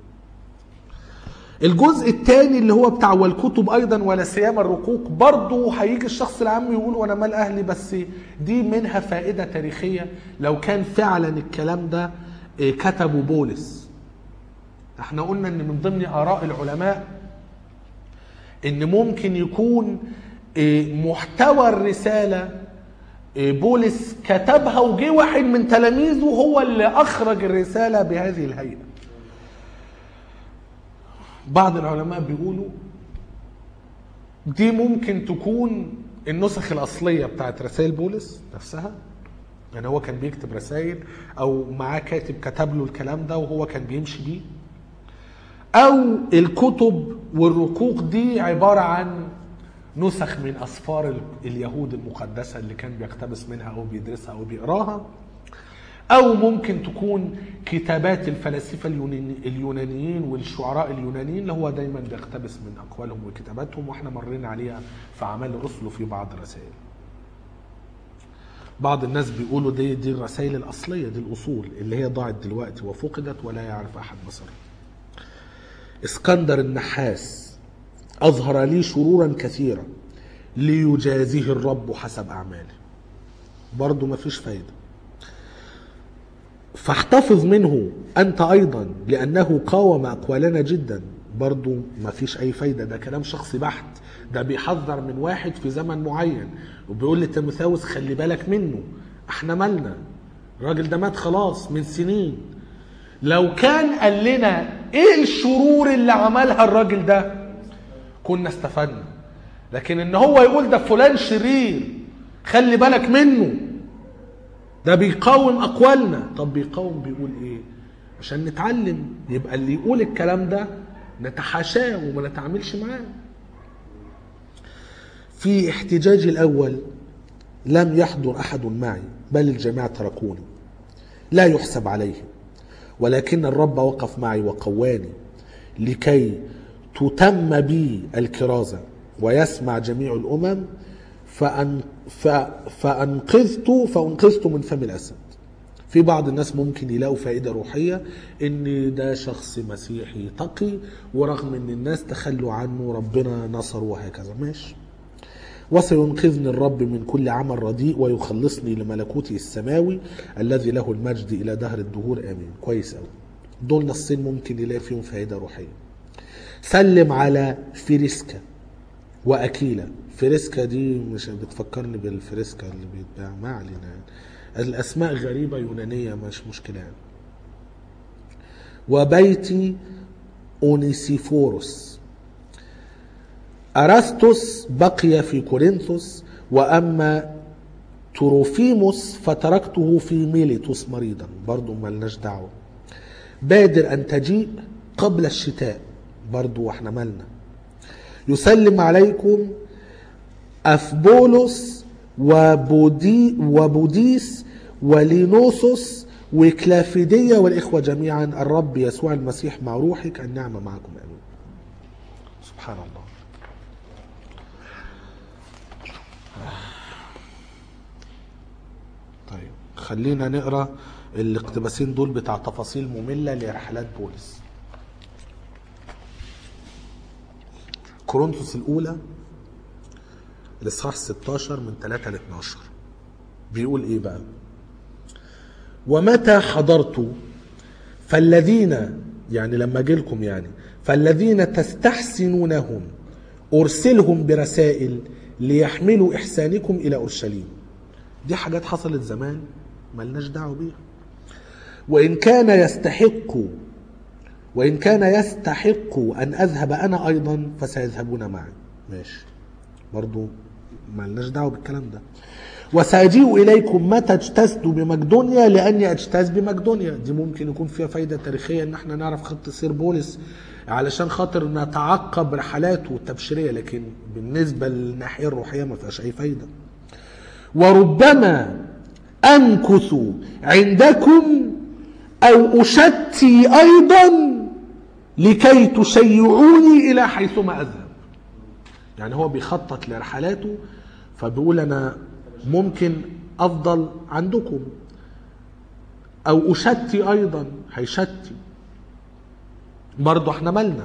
الجزء الثاني اللي هو بتاع والكتب ايضا ولا سيما الرقوق برضه هيجي الشخص العام يقول وانا مال اهلي بس دي منها فائده تاريخيه لو كان فعلا الكلام ده إيه، كتبه بولس احنا قلنا ان من ضمن اراء العلماء ان ممكن يكون إيه، محتوى الرساله إيه، بولس كتبها وجه واحد من تلاميذه هو اللي اخرج الرساله بهذه الهيئه بعض العلماء بيقولوا دي ممكن تكون النسخ الاصليه بتاعت رسائل بولس نفسها يعني هو كان بيكتب رسائل او معاه كاتب كتب له الكلام ده وهو كان بيمشي بيه او الكتب والرقوق دي عباره عن نسخ من اسفار ال- اليهود المقدسه اللي كان بيقتبس منها او بيدرسها او بيقراها او ممكن تكون كتابات الفلاسفه اليوناني- اليونانيين والشعراء اليونانيين اللي هو دايما بيقتبس من اقوالهم وكتاباتهم واحنا مرينا عليها في اعمال الرسل وفي بعض الرسائل بعض الناس بيقولوا دي دي الرسائل الاصليه دي الاصول اللي هي ضاعت دلوقتي وفقدت ولا يعرف احد بصرها اسكندر النحاس اظهر لي شرورا كثيرا ليجازيه الرب حسب اعماله برضه ما فيش فايده فاحتفظ منه انت ايضا لانه قاوم اقوالنا جدا برضو ما فيش اي فايده ده كلام شخصي بحت ده بيحذر من واحد في زمن معين وبيقول لتيموثاوس خلي بالك منه احنا مالنا الراجل ده مات خلاص من سنين لو كان قال لنا ايه الشرور اللي عملها الراجل ده كنا استفدنا لكن ان هو يقول ده فلان شرير خلي بالك منه ده بيقاوم اقوالنا طب بيقاوم بيقول ايه عشان نتعلم يبقى اللي يقول الكلام ده نتحاشاه وما نتعاملش معاه في احتجاجي الاول لم يحضر احد معي بل الجميع تركوني لا يحسب عليهم ولكن الرب وقف معي وقواني لكي تتم بي الكرازة ويسمع جميع الأمم فأن ف فأنقذت فأنقذت من فم الأسد في بعض الناس ممكن يلاقوا فائدة روحية ان ده شخص مسيحي تقي ورغم ان الناس تخلوا عنه ربنا نصره وهكذا ماشي وسينقذني الرب من كل عمل رديء ويخلصني لملكوته السماوي الذي له المجد الى دهر الدهور امين كويس قوي دول نصين ممكن يلاقي فيهم فائدة روحية سلم على فيريسكا وأكيلا فيريسكا دي مش بتفكرني بالفريسكا اللي بيتباع ما علينا يعني. الأسماء غريبة يونانية مش مشكلة يعني. وبيت أونيسيفوروس أراستوس بقي في كورنثوس وأما تروفيموس فتركته في ميليتوس مريضا برضو ملناش دعوة بادر أن تجيء قبل الشتاء برضو واحنا مالنا يسلم عليكم أفبولوس وبودي وبوديس ولينوسوس وكلافيدية والإخوة جميعا الرب يسوع المسيح مع روحك النعمة معكم آمين سبحان الله طيب خلينا نقرا الاقتباسين دول بتاع تفاصيل مملة لرحلات بولس كورنثوس الأولى الإصحاح 16 من 3 ل 12 بيقول إيه بقى؟ ومتى حضرت فالذين يعني لما لكم يعني فالذين تستحسنونهم أرسلهم برسائل ليحملوا إحسانكم إلى أورشليم دي حاجات حصلت زمان ملناش دعوة بيها وإن كان يستحق وإن كان يستحق أن أذهب أنا أيضا فسيذهبون معي ماشي برضو ملناش دعوة بالكلام ده وسأجيء إليكم متى اجتزت بمقدونيا لأني أجتاز بمقدونيا دي ممكن يكون فيها فايدة تاريخية إن احنا نعرف خط سير بولس علشان خاطر نتعقب رحلاته التبشيرية لكن بالنسبة للناحية الروحية ما فيهاش أي فايدة وربما أمكث عندكم أو أشتي أيضا لكي تشيعوني إلى حيثما أذهب يعني هو بيخطط لرحلاته فبيقول أنا ممكن أفضل عندكم أو أشتي أيضا هيشتي برضه احنا مالنا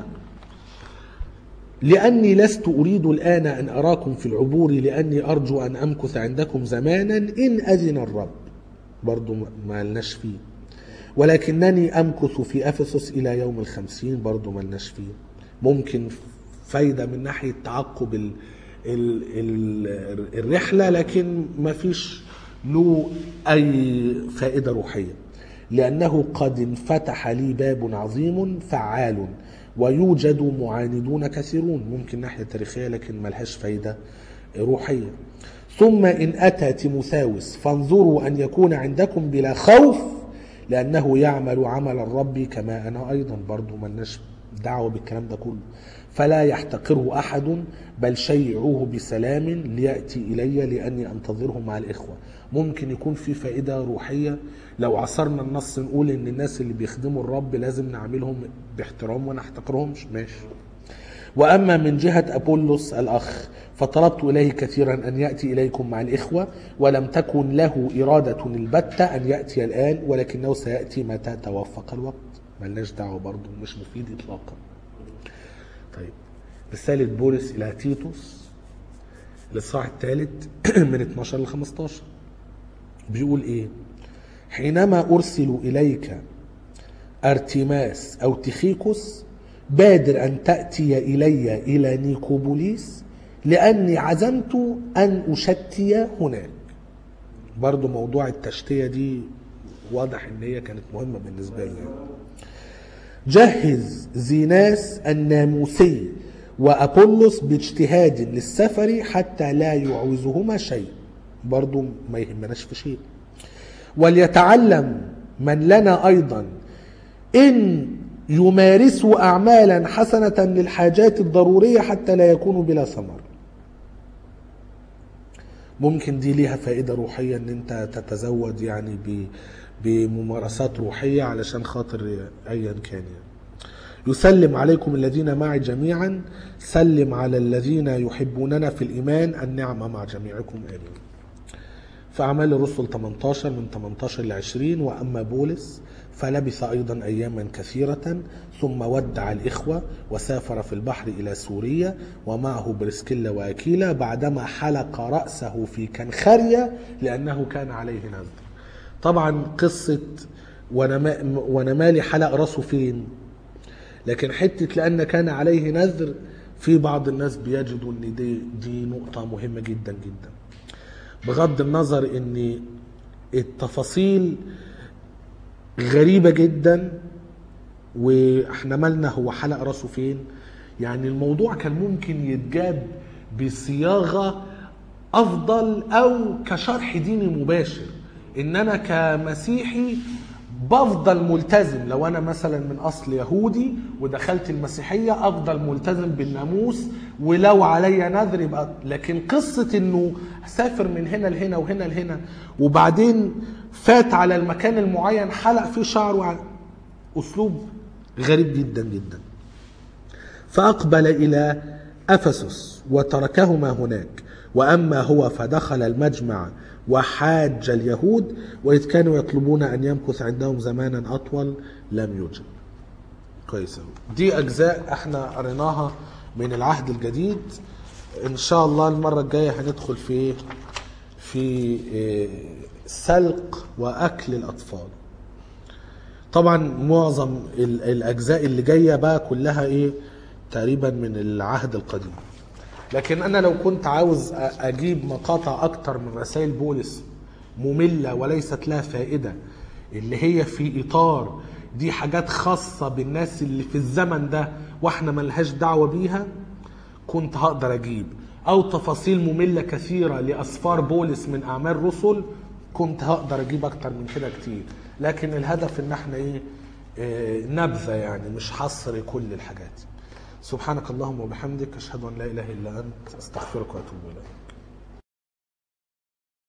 لأني لست أريد الآن أن أراكم في العبور لأني أرجو أن أمكث عندكم زمانا إن أذن الرب برضو ما لناش فيه ولكنني أمكث في أفسس إلى يوم الخمسين برضو ما لناش فيه ممكن فايدة من ناحية تعقب ال ال ال الرحلة لكن ما فيش له أي فائدة روحية لأنه قد انفتح لي باب عظيم فعال ويوجد معاندون كثيرون ممكن ناحية تاريخية لكن ملهاش فايدة روحية ثم إن أتى تيموثاوس فانظروا أن يكون عندكم بلا خوف لأنه يعمل عمل الرب كما أنا أيضا برضو ملناش دعوة بالكلام ده كله فلا يحتقره أحد بل شيعوه بسلام ليأتي إلي لأني أنتظره مع الإخوة ممكن يكون في فائدة روحية لو عصرنا النص نقول إن الناس اللي بيخدموا الرب لازم نعاملهم باحترام ونحتقرهمش ماشي وأما من جهة أبولس الأخ فطلبت إليه كثيرا أن يأتي إليكم مع الإخوة ولم تكن له إرادة البتة أن يأتي الآن ولكنه سيأتي متى توفق الوقت ملناش دعوة برضه مش مفيد إطلاقا طيب رسالة بولس إلى تيتوس الإصحاح الثالث من 12 ل 15 بيقول إيه حينما أرسل إليك أرتيماس أو تخيكوس بادر أن تأتي إلي إلى نيكوبوليس لأني عزمت أن أشتي هناك برضو موضوع التشتية دي واضح ان هي كانت مهمة بالنسبة لنا جهز زيناس الناموسي وأبولس باجتهاد للسفر حتى لا يعوزهما شيء برضو ما يهمناش في شيء وليتعلم من لنا أيضا إن يمارسوا أعمالا حسنة للحاجات الضرورية حتى لا يكونوا بلا ثمر ممكن دي ليها فائدة روحية ان انت تتزود يعني ب بممارسات روحية علشان خاطر ايا كان يعني. يسلم عليكم الذين معي جميعا سلم على الذين يحبوننا في الإيمان النعمة مع جميعكم آمين في أعمال الرسل 18 من 18 ل 20 وأما بولس فلبث أيضا أياما كثيرة ثم ودع الإخوة وسافر في البحر إلى سوريا ومعه برسكيلا وأكيلا بعدما حلق رأسه في كنخرية لأنه كان عليه نذر طبعا قصة وانا ما وانا مالي حلق راسه فين لكن حته لان كان عليه نذر في بعض الناس بيجدوا ان دي دي نقطه مهمه جدا جدا بغض النظر ان التفاصيل غريبه جدا واحنا مالنا هو حلق راسه فين يعني الموضوع كان ممكن يتجاب بصياغه افضل او كشرح ديني مباشر ان انا كمسيحي بفضل ملتزم لو انا مثلا من اصل يهودي ودخلت المسيحيه افضل ملتزم بالناموس ولو عليا نذر يبقى لكن قصه انه سافر من هنا لهنا وهنا لهنا وبعدين فات على المكان المعين حلق فيه شعره اسلوب غريب جدا جدا فأقبل إلى أفسس وتركهما هناك وأما هو فدخل المجمع وحاج اليهود وإذ كانوا يطلبون أن يمكث عندهم زمانا أطول لم يوجد كويس أوي. دي أجزاء احنا قريناها من العهد الجديد إن شاء الله المرة الجاية هندخل في في إيه، سلق وأكل الأطفال طبعا معظم ال- الاجزاء اللي جايه بقى كلها ايه تقريبا من العهد القديم لكن انا لو كنت عاوز أ- اجيب مقاطع اكتر من رسائل بولس ممله وليست لها فائده اللي هي في اطار دي حاجات خاصه بالناس اللي في الزمن ده واحنا ملهاش دعوه بيها كنت هقدر اجيب او تفاصيل ممله كثيره لاسفار بولس من اعمال رسل كنت هقدر اجيب اكتر من كده كتير لكن الهدف ان احنا ايه آه، نبذه يعني مش حصر كل الحاجات سبحانك اللهم وبحمدك اشهد ان لا اله الا انت استغفرك واتوب اليك